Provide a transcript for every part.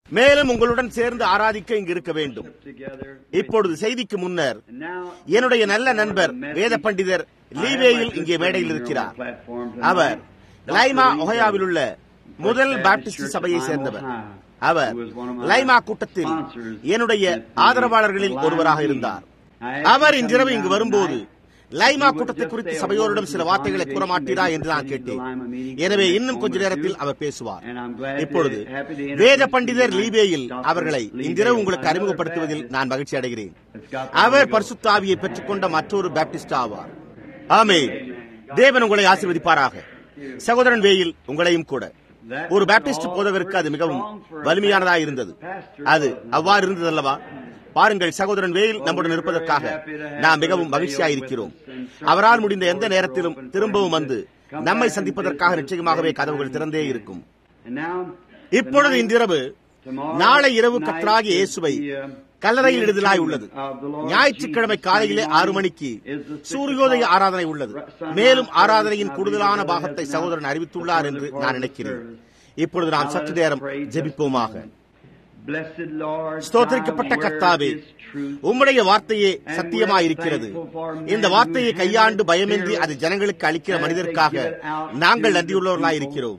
மேலும் உங்களுடன் சேர்ந்து ஆராதிக்க இங்கு இருக்க வேண்டும் together. இப்பொழுது செய்திக்கு முன்னர் And now, என்னுடைய நல்ல நண்பர் வேத பண்டிதர் லீவேயில் இங்கே மேடையில் இருக்கிறார் அவர் லைமா ஒஹயாவில் உள்ள முதல் பாப்டிஸ்ட் சபையை சேர்ந்தவர் அவர் லைமா கூட்டத்தில் என்னுடைய ஆதரவாளர்களில் ஒருவராக இருந்தார் அவர் இன்றிரவு இங்கு வரும்போது லைமா கூட்டத்தை குறித்து சபையோரிடம் சில வார்த்தைகளை கூற மாட்டீரா என்று நான் கேட்டேன் எனவே இன்னும் கொஞ்ச நேரத்தில் அவர் பேசுவார் இப்பொழுது வேத பண்டிதர் லீபேயில் அவர்களை இன்றிரவு உங்களுக்கு அறிமுகப்படுத்துவதில் நான் மகிழ்ச்சி அடைகிறேன் அவர் பரிசுத்தாவியை பெற்றுக்கொண்ட மற்றொரு பாப்டிஸ்ட் ஆவார் ஆமே தேவன் உங்களை ஆசீர்வதிப்பாராக சகோதரன் வேயில் உங்களையும் கூட ஒரு பாப்டிஸ்ட் போதகருக்கு அது மிகவும் வலிமையானதாக இருந்தது அது அவ்வாறு இருந்ததல்லவா பாருங்கள் சகோதரன் வேயில் நம்முடன் இருப்பதற்காக நாம் மிகவும் மகிழ்ச்சியாக இருக்கிறோம் அவரால் முடிந்த எந்த நேரத்திலும் திரும்பவும் வந்து நம்மை சந்திப்பதற்காக நிச்சயமாகவே கதவுகள் திறந்தே இருக்கும் இப்பொழுது இன்றிரவு நாளை இரவு கத்தராகிய இயேசுவை கல்லறையில் இடுதலாய் உள்ளது ஞாயிற்றுக்கிழமை காலையிலே ஆறு மணிக்கு சூரியோதய ஆராதனை உள்ளது மேலும் ஆராதனையின் கூடுதலான பாகத்தை சகோதரன் அறிவித்துள்ளார் என்று நான் நினைக்கிறேன் இப்பொழுது நாம் சற்று நேரம் ஜெபிப்போமாக ஸ்தோத்தரிக்கப்பட்ட கர்த்தாவே உம்முடைய வார்த்தையே சத்தியமாயிருக்கிறது இந்த வார்த்தையை கையாண்டு பயமின்றி அது ஜனங்களுக்கு அளிக்கிற மனிதருக்காக நாங்கள் நன்றியுள்ளவர்களாயிருக்கிறோம்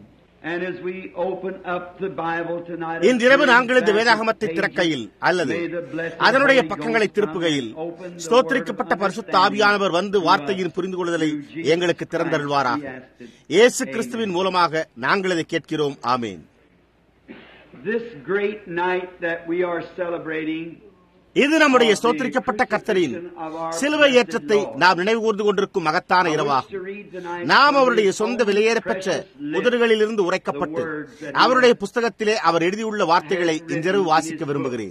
இன்றிரவு நாங்கள் இந்த வேதாகமத்தை திறக்கையில் அல்லது அதனுடைய பக்கங்களை திருப்புகையில் ஸ்தோத்திரிக்கப்பட்ட பரிசுத்த ஆவியானவர் வந்து வார்த்தையின் புரிந்து கொள்ளுதலை எங்களுக்கு திறந்தருள்வாராக இயேசு கிறிஸ்துவின் மூலமாக நாங்கள் இதை கேட்கிறோம் ஆமேன் This great night that we are celebrating இது நம்முடைய ஸ்தோத்திரிக்கப்பட்ட கர்த்தரின் சிலுவை ஏற்றத்தை நாம் நினைவு கூர்ந்து கொண்டிருக்கும் மகத்தான இரவாகும் நாம் அவருடைய சொந்த விலையேறப்பெற்ற உதடுகளிலிருந்து உரைக்கப்பட்டு அவருடைய புஸ்தகத்திலே அவர் எழுதியுள்ள வார்த்தைகளை இன்றிரவு வாசிக்க விரும்புகிறேன்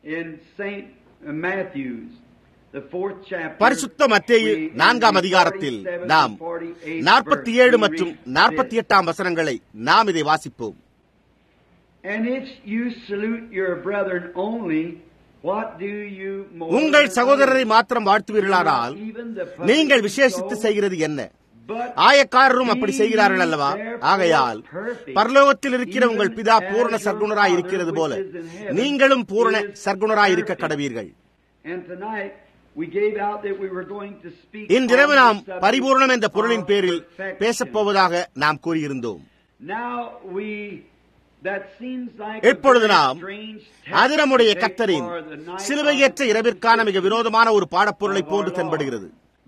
பரிசுத்த மத்தேயு நான்காம் அதிகாரத்தில் நாம் நாற்பத்தி ஏழு மற்றும் நாற்பத்தி எட்டாம் வசனங்களை நாம் இதை வாசிப்போம் And if you salute your brethren only, உங்கள் சகோதரரை மாத்திரம் வாழ்த்துவீர்களானால் நீங்கள் விசேஷித்து செய்கிறது என்ன ஆயக்காரரும் அப்படி செய்கிறார்கள் அல்லவா ஆகையால் பரலோகத்தில் இருக்கிற உங்கள் பிதா பூர்ண சர்க்குணராய் இருக்கிறது போல நீங்களும் பூரண சர்க்குணராய் இருக்க கடவீர்கள் இன்றிரவு நாம் பரிபூர்ணம் என்ற பொருளின் பேரில் பேசப்போவதாக நாம் கூறியிருந்தோம் இப்பொழுது நாம் அது நம்முடைய கத்தரின் சிலுவையற்ற இரவிற்கான மிக வினோதமான ஒரு பாடப்பொருளை போன்று தென்படுகிறது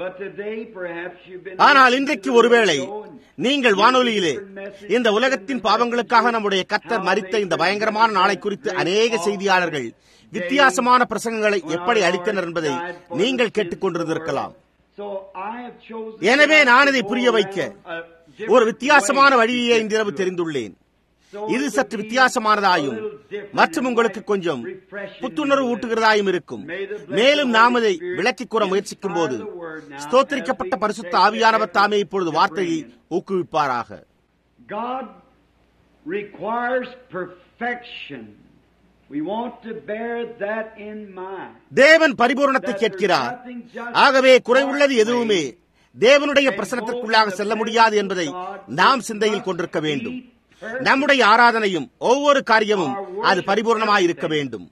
ஆனால் இன்றைக்கு ஒருவேளை நீங்கள் வானொலியிலே இந்த உலகத்தின் பாவங்களுக்காக நம்முடைய கத்தர் மறித்த இந்த பயங்கரமான நாளை குறித்து அநேக செய்தியாளர்கள் வித்தியாசமான பிரசங்கங்களை எப்படி அளித்தனர் என்பதை நீங்கள் கேட்டுக்கொண்டிருந்திருக்கலாம் எனவே நான் இதை புரிய வைக்க ஒரு வித்தியாசமான வழியை இன்றிரவு தெரிந்துள்ளேன் இது சற்று வித்தியாசமானதாயும் மற்றும் உங்களுக்கு கொஞ்சம் புத்துணர்வு ஊட்டுகிறதாயும் இருக்கும் மேலும் நாம் இதை விளக்கிக் கூற முயற்சிக்கும் போது ஸ்தோத்திரிக்கப்பட்ட பரிசுத்த ஆவியானவர் தாமே இப்பொழுது வார்த்தையை ஊக்குவிப்பாராக தேவன் பரிபூர்ணத்தை கேட்கிறார் ஆகவே குறைவுள்ளது எதுவுமே தேவனுடைய பிரசனத்திற்குள்ளாக செல்ல முடியாது என்பதை நாம் சிந்தையில் கொண்டிருக்க வேண்டும் நம்முடைய ஆராதனையும் ஒவ்வொரு காரியமும் அது பரிபூர்ணமாய் இருக்க வேண்டும்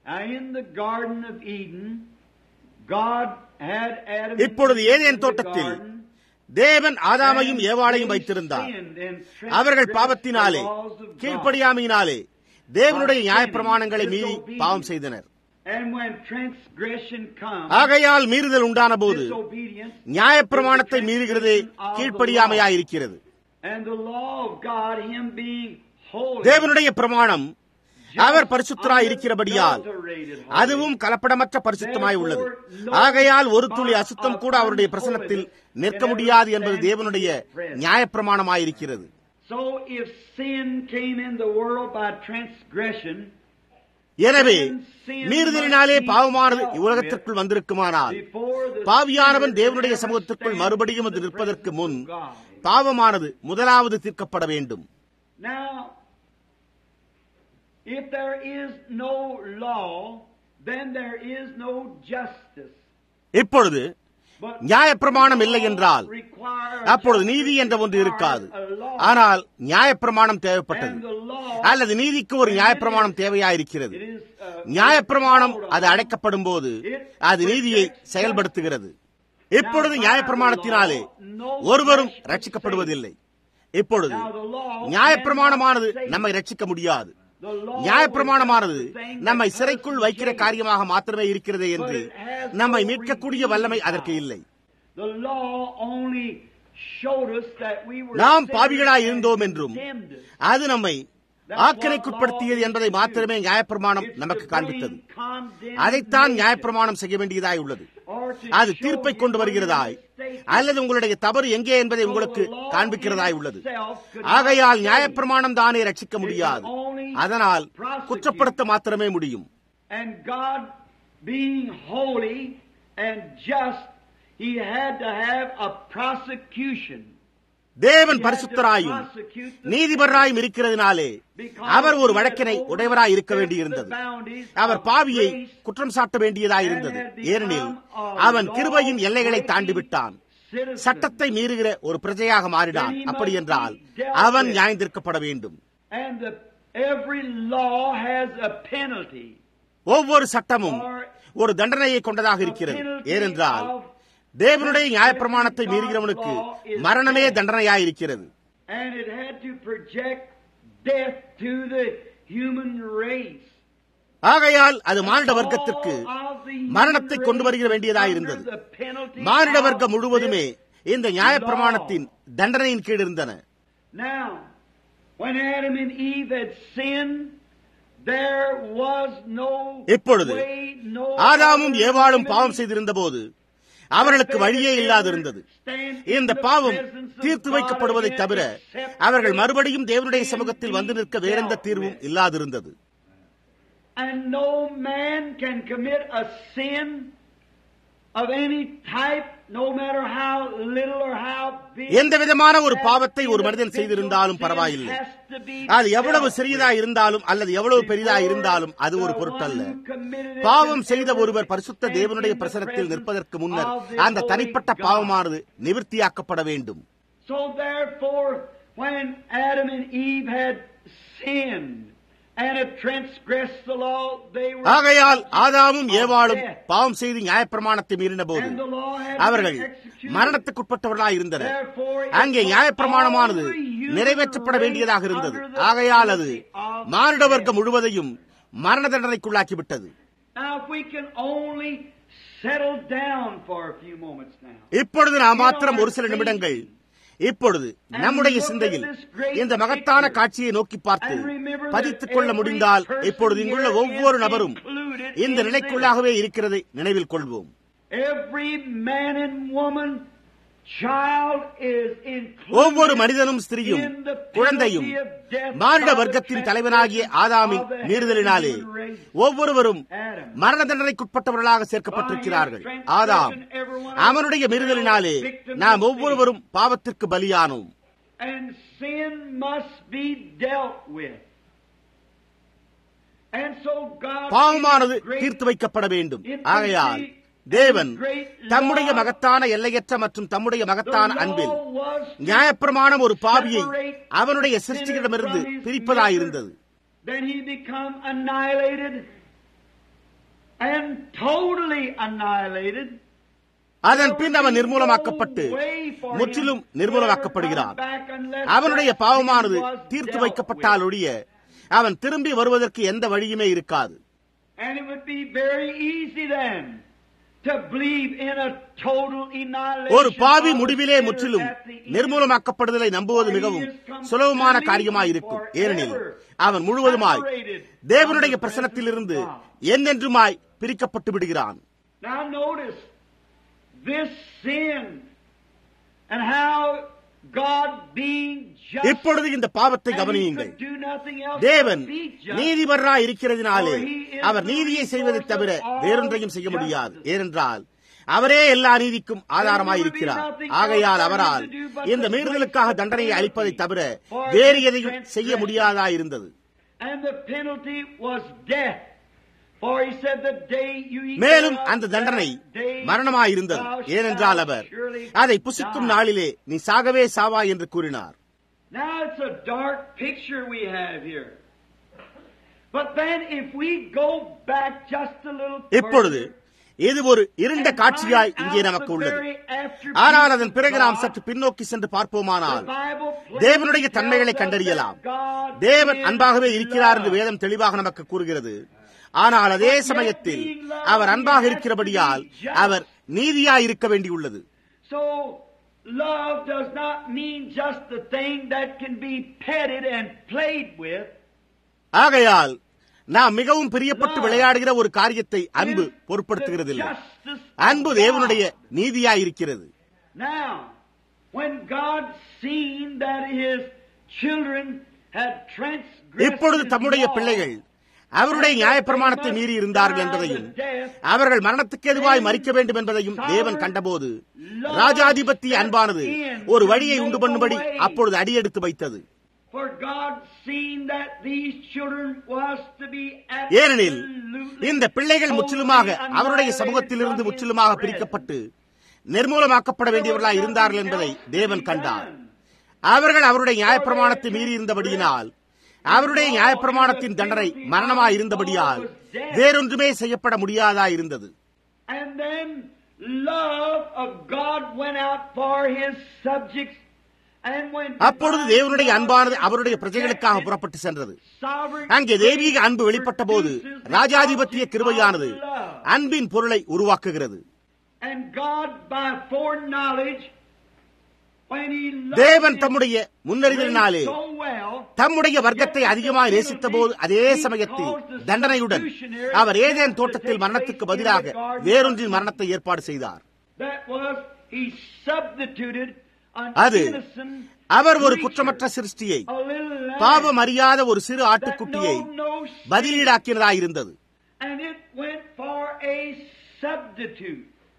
இப்பொழுது ஏதேன் தோட்டத்தில் தேவன் ஆதாமையும் ஏவாளையும் வைத்திருந்தார் அவர்கள் பாவத்தினாலே கீழ்ப்படியாமையினாலே தேவனுடைய நியாயப்பிரமாணங்களை மீறி பாவம் செய்தனர் ஆகையால் மீறுதல் உண்டான போது நியாயப்பிரமாணத்தை மீறுகிறதே கீழ்ப்படியாமையாயிருக்கிறது தேவனுடைய பிரமாணம் அவர் பரிசுத்தராய் இருக்கிறபடியால் அதுவும் கலப்படமற்ற பரிசுத்தமாய் உள்ளது ஆகையால் ஒரு துளி அசுத்தம் கூட அவருடைய பிரசனத்தில் நிற்க முடியாது என்பது தேவனுடைய நியாயப்பிரமாணமாயிருக்கிறது எனவே மீறுதலினாலே பாவமானது உலகத்திற்குள் வந்திருக்குமானால் பாவியானவன் தேவனுடைய சமூகத்திற்குள் மறுபடியும் அது நிற்பதற்கு முன் பாவமானது முதலாவது தீர்க்கப்பட வேண்டும் இப்பொழுது நியாயப்பிரமாணம் இல்லை என்றால் அப்பொழுது நீதி என்ற ஒன்று இருக்காது ஆனால் நியாயப்பிரமாணம் தேவைப்பட்டது அல்லது நீதிக்கு ஒரு நியாயப்பிரமாணம் தேவையாயிருக்கிறது நியாயப்பிரமாணம் அது அடைக்கப்படும் போது அது நீதியை செயல்படுத்துகிறது இப்பொழுது நியாயப்பிரமாணத்தினாலே ஒருவரும் ரட்சிக்கப்படுவதில்லை இப்பொழுது நியாயப்பிரமாணமானது நம்மை ரட்சிக்க முடியாது நியாயப்பிரமாணமானது நம்மை சிறைக்குள் வைக்கிற காரியமாக மாத்திரமே இருக்கிறது என்று நம்மை மீட்கக்கூடிய வல்லமை அதற்கு இல்லை நாம் பாவிகளாய் இருந்தோம் என்றும் அது நம்மை ஆக்கிரைக்குட்படுத்தியது என்பதை மாத்திரமே நியாயப்பிரமாணம் நமக்கு காண்பித்தது அதைத்தான் நியாயப்பிரமாணம் செய்ய வேண்டியதாய் உள்ளது அது தீர்ப்பை கொண்டு வருகிறதாய் அல்லது உங்களுடைய தவறு எங்கே என்பதை உங்களுக்கு காண்பிக்கிறதாய் உள்ளது ஆகையால் நியாயப்பிரமாணம் தானே ரட்சிக்க முடியாது அதனால் குற்றப்படுத்த மாத்திரமே முடியும் He had to have a prosecution. தேவன் பரிசுத்தராயும் நீதிபராயும் இருக்கிறதுனாலே அவர் ஒரு வழக்கினை உடையவராய் இருக்க வேண்டியிருந்தது அவர் பாவியை குற்றம் சாட்ட வேண்டியதாயிருந்தது ஏனெனில் அவன் கிருபையின் எல்லைகளை தாண்டிவிட்டான் சட்டத்தை மீறுகிற ஒரு பிரஜையாக மாறினான் அப்படி என்றால் அவன் நியாயந்திருக்கப்பட வேண்டும் ஒவ்வொரு சட்டமும் ஒரு தண்டனையை கொண்டதாக இருக்கிறது ஏனென்றால் தேவனுடைய நியாயப்பிரமாணத்தை மீறுகிறவனுக்கு மரணமே தண்டனையாயிருக்கிறது ஆகையால் அது மானிட வர்க்கத்திற்கு மரணத்தை கொண்டு வருகிற வேண்டியதாயிருந்தது மானிட வர்க்கம் முழுவதுமே இந்த நியாயப்பிரமாணத்தின் தண்டனையின் கீழ் இருந்தன இப்பொழுது ஆதாமும் ஏவாளும் பாவம் செய்திருந்த போது அவர்களுக்கு வழியே இல்லாதிருந்தது இந்த பாவம் தீர்த்து வைக்கப்படுவதை தவிர அவர்கள் மறுபடியும் தேவனுடைய சமூகத்தில் வந்து நிற்க வேறெந்த தீர்வும் இல்லாதிருந்தது And no man can commit a sin of any type, no matter how little or how big. எந்த விதமான ஒரு பாவத்தை ஒரு மனிதன் செய்திருந்தாலும் பரவாயில்லை அது எவ்வளவு சிறியதா இருந்தாலும் அல்லது எவ்வளவு பெரிதா இருந்தாலும் அது ஒரு பொருட்டல்ல பாவம் செய்த ஒருவர் பரிசுத்த தேவனுடைய பிரசனத்தில் நிற்பதற்கு முன்னர் அந்த தனிப்பட்ட பாவமானது நிவர்த்தியாக்கப்பட வேண்டும் So therefore, when Adam and Eve had sinned, ஆகையால் ஆதாமும் ஏவாளும் பாவம் செய்து நியாயப்பிரமாணத்தை மீறின போது அவர்கள் மரணத்துக்குட்பட்டவர்களாக இருந்தனர் அங்கே நியாயப்பிரமாணமானது நிறைவேற்றப்பட வேண்டியதாக இருந்தது ஆகையால் அது மானிட வர்க்கம் முழுவதையும் மரண தண்டனைக்குள்ளாக்கிவிட்டது இப்பொழுது நாம் மாத்திரம் ஒரு சில நிமிடங்கள் இப்பொழுது நம்முடைய சிந்தையில் இந்த மகத்தான காட்சியை நோக்கி பார்த்து பதித்துக் கொள்ள முடிந்தால் இப்பொழுது இங்குள்ள ஒவ்வொரு நபரும் இந்த நிலைக்குள்ளாகவே இருக்கிறதை நினைவில் கொள்வோம் ஒவ்வொரு மனிதனும் ஸ்திரியும் குழந்தையும் மானிட வர்க்கத்தின் தலைவனாகிய ஆதாமின் மீறுதலினாலே ஒவ்வொருவரும் மரண தண்டனைக்குட்பட்டவர்களாக சேர்க்கப்பட்டிருக்கிறார்கள் ஆதாம் அவனுடைய மீறுதலினாலே நாம் ஒவ்வொருவரும் பாவத்திற்கு பலியானோம் பாவமானது தீர்த்து வைக்கப்பட வேண்டும் ஆகையால் தேவன் தம்முடைய மகத்தான எல்லையற்ற மற்றும் தம்முடைய மகத்தான அன்பில் நியாயப்பிரமாணம் ஒரு பாவியை அவனுடைய சிருஷ்டிகளிடமிருந்து பிரிப்பதாயிருந்தது அதன் பின் அவன் நிர்மூலமாக்கப்பட்டு முற்றிலும் நிர்மூலமாக்கப்படுகிறான் அவனுடைய பாவமானது தீர்த்து வைக்கப்பட்டால் ஒழிய அவன் திரும்பி வருவதற்கு எந்த வழியுமே இருக்காது ஒரு பாவி முடிவிலே முற்றிலும் நிர்மூலமாக்கப்படுதலை நம்புவது மிகவும் சுலபமான காரியமாயிருக்கும் ஏனெனில் அவன் முழுவதுமாய் தேவனுடைய பிரசனத்திலிருந்து என்னென்றுமாய் பிரிக்கப்பட்டு விடுகிறான் இப்பொழுது இந்த பாவத்தை கவனியுங்கள் தேவன் நீதிபராய் இருக்கிறதுனாலே அவர் நீதியை செய்வதை தவிர வேறொன்றையும் செய்ய முடியாது ஏனென்றால் அவரே எல்லா நீதிக்கும் ஆதாரமாய் இருக்கிறார் ஆகையால் அவரால் இந்த மீறுதலுக்காக தண்டனையை அளிப்பதை தவிர வேறு எதையும் செய்ய முடியாதா இருந்தது For he said, The day you eat மேலும் thereof, அந்த தண்டனை that day மரணமாயிருந்தது thou ஏனென்றால் shalt அவர் surely அதை புசிக்கும் die. நாளிலே நீ சாகவே சாவா என்று கூறினார் Now it's a dark picture we have here. But then if we go back just a little இப்பொழுது further, இது ஒரு இருண்ட and காட்சியாய் find இங்கே out நமக்கு the உள்ளது very attributes ஆனால் அதன் of பிறகு நாம் God, சற்று பின்னோக்கி சென்று பார்ப்போமானால் the Bible plainly தேவனுடைய tells தன்மைகளை us கண்டறியலாம் that God தேவன் is அன்பாகவே இருக்கிறார் என்று love. வேதம் தெளிவாக நமக்கு கூறுகிறது ஆனால் அதே சமயத்தில் அவர் அன்பாக இருக்கிறபடியால் அவர் நீதியாய் இருக்க வேண்டியுள்ளது So, love does not mean just the thing that can be petted and played with. ஆகையால் நாம் மிகவும் பிரியப்பட்டு விளையாடுகிற ஒரு காரியத்தை அன்பு Is the பொருட்படுத்துகிறதில்லை justice of அன்பு தேவனுடைய God. நீதியாய் இருக்கிறது Now, when God seen that His children had transgressed இப்பொழுது His தம்முடைய law, பிள்ளைகள் அவருடைய நியாயப்பிரமாணத்தை மீறி இருந்தார்கள் என்பதையும் அவர்கள் மரணத்துக்கு எதுவாய் மறிக்க வேண்டும் என்பதையும் தேவன் கண்டபோது ராஜாதிபத்திய அன்பானது ஒரு வழியை உண்டு பண்ணும்படி அப்பொழுது அடியெடுத்து வைத்தது For God seen that these children was to be ஏனெனில் absolutely இந்த பிள்ளைகள் முற்றிலுமாக totally அவருடைய annihilated சமூகத்திலிருந்து from His முற்றிலுமாக presence. பிரிக்கப்பட்டு நிர்மூலமாக்கப்பட வேண்டியவர்களாய் இருந்தார்கள் என்பதை தேவன் கண்டார் அவர்கள் அவருடைய நியாயப்பிரமாணத்தை மீறி இருந்தபடியினால் அவருடைய நியாயப்பிரமாணத்தின் தண்டனை மரணமாய் இருந்தபடியால் வேறொன்றுமே செய்யப்பட முடியாதா இருந்தது And then love of God went out for his subjects. And when அப்பொழுது தேவனுடைய அன்பானது அவருடைய பிரஜைகளுக்காக புறப்பட்டு சென்றது sovereign அங்கே தெய்வீக அன்பு வெளிப்பட்ட போது ராஜாதிபத்திய கிருபையானது அன்பின் பொருளை உருவாக்குகிறது And God by foreknowledge, when he loved தேவன் his தம்முடைய முன்னறிதலினாலே so well, தம்முடைய வர்க்கத்தை அதிகமாய் நேசித்த போது அதே சமயத்தில் தண்டனையுடன் அவர் ஏதேன் தோட்டத்தில் மரணத்துக்கு பதிலாக வேறொன்றின் மரணத்தை ஏற்பாடு செய்தார் that was, he substituted an அது innocent அவர் ஒரு creature, குற்றமற்ற சிருஷ்டியை a little lamb பாவம் அறியாத ஒரு சிறு that ஆட்டுக்குட்டியை know no sin. பதிலீடாக்கியதாயிருந்தது And it went for a substitute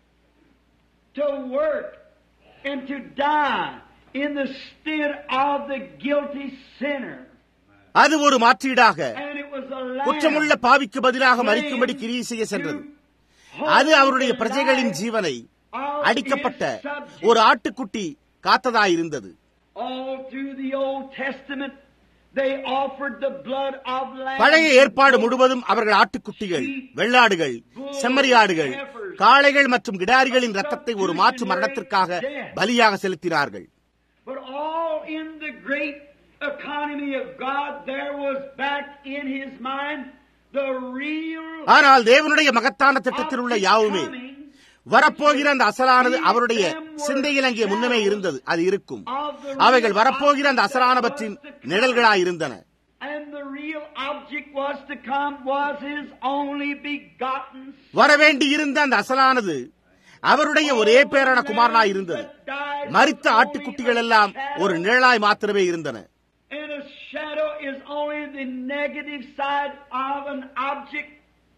to work and to die in the stead of the guilty sinner. அது ஒரு மாற்றீடாக And it was a lamb குற்றமுள்ள பாவிக்கு பதிலாக மறிக்கும்படி கிரியை செய்ய சென்றது அது அவருடைய பிரஜைகளின் ஜீவனை அடிக்கப்பட்ட ஒரு ஆட்டுக்குட்டி காத்ததாயிருந்தது All through the Old Testament, they offered the blood of lambs. பழைய ஏற்பாடு முழுவதும் அவர்கள் ஆட்டுக்குட்டிகள் வெள்ளாடுகள் செம்மறியாடுகள் காளைகள் மற்றும் கிடாரிகளின் ரத்தத்தை ஒரு மாற்று மரணத்திற்காக பலியாக செலுத்தினார்கள் But all in the great economy of God, there was back in his mind the real ஆனால் தேவனுடைய மகத்தான திட்டத்தில் உள்ள யாவுமே வரப்போகிற அந்த அசலானது அவருடைய சிந்தையில் அங்கே முன்னமே இருந்தது அது இருக்கும் அவைகள் வரப்போகிற அந்த அசலானவற்றின் நிழல்களாயிருந்தன And the real object was to come was his only begotten வரவேண்டி இருந்த அந்த அசலானது அவருடைய ஒரே பேரான குமாரனாய் இருந்தது மரித்த ஆட்டுக்குட்டிகள் எல்லாம் ஒரு நிழலாய் மாத்திரமே இருந்தன And a shadow is only the negative side of an object.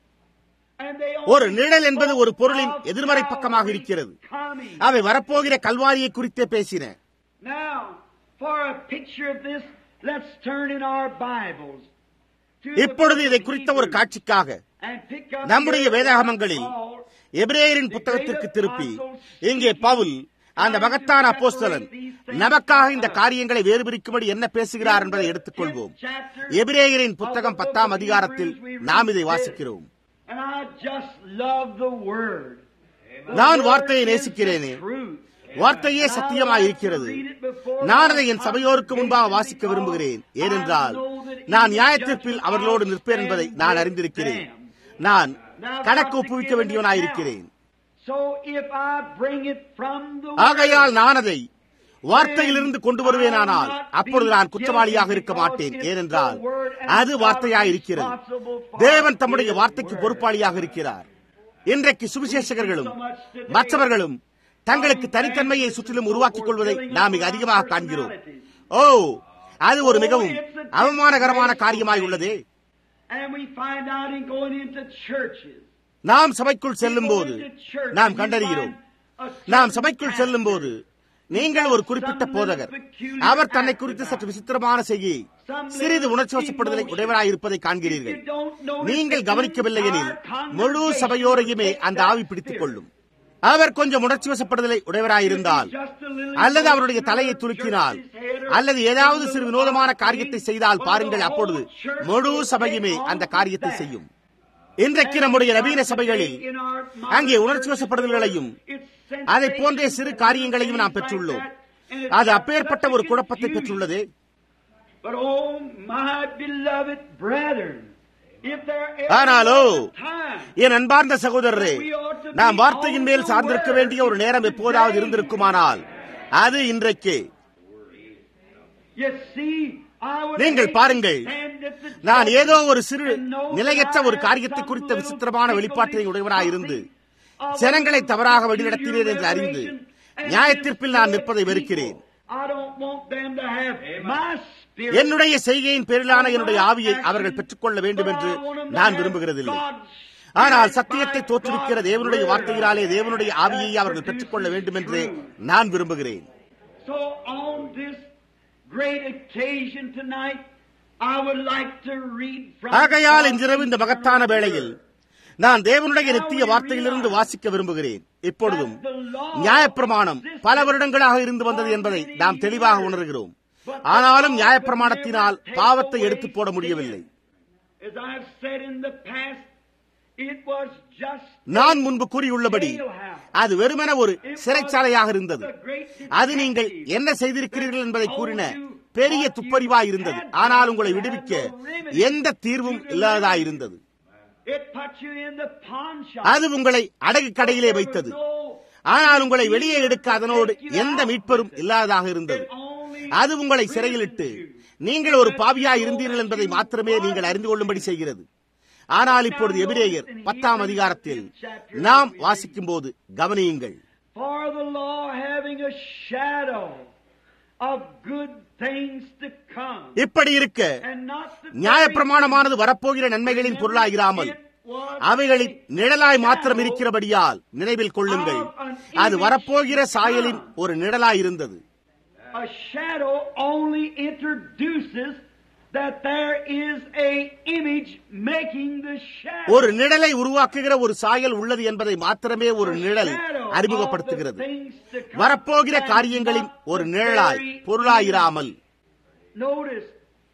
And they ஒரு only நிழல் என்பது ஒரு பொருளின் spoke of எதிர்மறை பக்கமாக Calvary's இருக்கிறது coming. அவை வரப்போகிற கல்வாரியை குறித்தே பேசின Now, for a picture of this, let's turn in our Bibles. to the இப்பொழுது book இதை of குறித்த ஒரு Hebrews காட்சிக்காக and pick up நம்முடைய here வேதாகமங்களில் Paul, எபிரேயரின் புத்தகத்திற்கு திருப்பி இங்கே பவுல் அந்த மகத்தான அப்போஸ்தலன் நமக்காக இந்த காரியங்களை வேறுபிரிக்கும்படி என்ன பேசுகிறார் என்பதை எடுத்துக்கொள்வோம் எபிரேயரின் புத்தகம் பத்தாம் அதிகாரத்தில் நாம் இதை வாசிக்கிறோம் And I just love the word. நான் வார்த்தையை நேசிக்கிறேனே வார்த்தையே சத்தியமாய் இருக்கிறது நான் அதை என் சபையோருக்கு முன்பாக வாசிக்க விரும்புகிறேன் ஏனென்றால் நான் நியாயத்தீர்ப்பில் அவர்களோடு நிற்பேன் என்பதை நான் அறிந்திருக்கிறேன் நான் கணக்கு ஒப்புவிக்க வேண்டியவனாயிருக்கிறேன் So if I bring it from the ஆகையால் நான் அதை வார்த்தையிலிருந்து கொண்டு வருவேனானால் அப்பொழுது நான் குற்றவாளியாக இருக்க மாட்டேன் ஏனென்றால் அது வார்த்தையாய் இருக்கிறது தேவன் தம்முடைய வார்த்தைக்கு பொறுப்பாளியாக இருக்கிறார் இன்றைக்கு சுவிசேஷகர்களும் மற்றவர்களும் தங்களுக்கு தனித்தன்மையை சுற்றிலும் உருவாக்கிக் கொள்வதை நாம் மிக அதிகமாக காண்கிறோம் ஓ அது ஒரு மிகவும் அவமானகரமான காரியமாய் உள்ளதே And we find out in going into churches. நாம் சபைக்குள் செல்லும் போது நாம் கண்டறிகிறோம் நாம் சபைக்குள் செல்லும் போது நீங்கள் ஒரு குறிப்பிட்ட போதகர் அவர் தன்னை குறித்து சற்று விசித்திரமான செய்தியை சிறிது உணர்ச்சி வசப்படுதலை உடையவராயிருப்பதை காண்கிறீர்கள் நீங்கள் கவனிக்கவில்லை எனில் முழு சபையோரையுமே அந்த ஆவி பிடித்துக் கொள்ளும் அவர் கொஞ்சம் உணர்ச்சி வசப்படுதலை உடையவராயிருந்தால் அல்லது அவருடைய தலையை துருக்கினால் அல்லது ஏதாவது சிறு வினோதமான காரியத்தை செய்தால் பாருங்கள் அப்பொழுது முழு சபையுமே அந்த காரியத்தை செய்யும் இன்றைக்கு நம்முடைய நவீன சபைகளில் அங்கே உணர்ச்சி வசப்படுதல்களையும் அதை போன்ற சிறு காரியங்களையும் நாம் பெற்றுள்ளோம் அது அப்பேற்பட்ட ஒரு குழப்பத்தை பெற்றுள்ளது ஆனாலோ என் அன்பார்ந்த சகோதரரே நாம் வார்த்தையின் மேல் சார்ந்திருக்க வேண்டிய ஒரு நேரம் எப்போதாவது இருந்திருக்குமானால் அது இன்றைக்கு நீங்கள் பாருங்கள் நான் ஏதோ ஒரு சிறு நிலையற்ற ஒரு காரியத்தை குறித்த விசித்திரமான வெளிப்பாட்டை உடையவனாயிருந்து ஜனங்களை தவறாக வழிநடத்தினேன் என்று அறிந்து நியாயத்தீர்ப்பில் நான் நிற்பதை வெறுக்கிறேன் என்னுடைய செய்கையின் பேரிலான என்னுடைய ஆவியை அவர்கள் பெற்றுக்கொள்ள வேண்டும் என்று நான் விரும்புகிறதில்லை ஆனால் சத்தியத்தை தோற்றுவிக்கிற தேவனுடைய வார்த்தையினாலே தேவனுடைய ஆவியை அவர்கள் பெற்றுக்கொள்ள வேண்டும் என்று நான் விரும்புகிறேன் ஆகையால் இன்றிரவு இந்த மகத்தான வேளையில் நான் தேவனுடைய நித்திய வார்த்தையிலிருந்து வாசிக்க விரும்புகிறேன் இப்பொழுதும் நியாயப்பிரமாணம் பல வருடங்களாக இருந்து வந்தது என்பதை நாம் தெளிவாக உணர்கிறோம் ஆனாலும் நியாயப்பிரமாணத்தினால் பாவத்தை எடுத்து போட முடியவில்லை நான் முன்பு கூறியுள்ளபடி அது வெறுமன ஒரு சிறைச்சாலையாக இருந்தது அது நீங்கள் என்ன செய்திருக்கிறீர்கள் என்பதை கூறின பெரிய துப்பறிவாய் இருந்தது ஆனால் உங்களை விடுவிக்க எந்த தீர்வும் இல்லாததாயிருந்தது அது உங்களை அடகு கடையிலே வைத்தது ஆனால் உங்களை வெளியே எடுக்க அதனோடு எந்த மீட்பரும் இல்லாததாக இருந்தது அது உங்களை சிறையிலிட்டு நீங்கள் ஒரு பாவியா இருந்தீர்கள் என்பதை மாத்திரமே நீங்கள் அறிந்து கொள்ளும்படி செய்கிறது ஆனால் இப்பொழுது எபிரேயர் பத்தாம் அதிகாரத்தில் நாம் வாசிக்கும் போது கவனியுங்கள் இப்படி இருக்க நியாயப்பிரமாணமானது வரப்போகிற நன்மைகளின் பொருளாயிராமல் அவைகளின் நிழலாய் மாத்திரம் இருக்கிறபடியால் நினைவில் கொள்ளுங்கள் அது வரப்போகிற சாயலின் ஒரு நிழலாய் இருந்தது A shadow only introduces that there is a image making the shadow. ஒரு நிழலை உருவாக்குகிற ஒரு சாயல் உள்ளது என்பதை மாத்திரமே ஒரு நிழல் அறிமுகப்படுத்துகிறது வரப்போகிற காரியங்களின் ஒரு நிழலாய் பொருளாயிராமல் Notice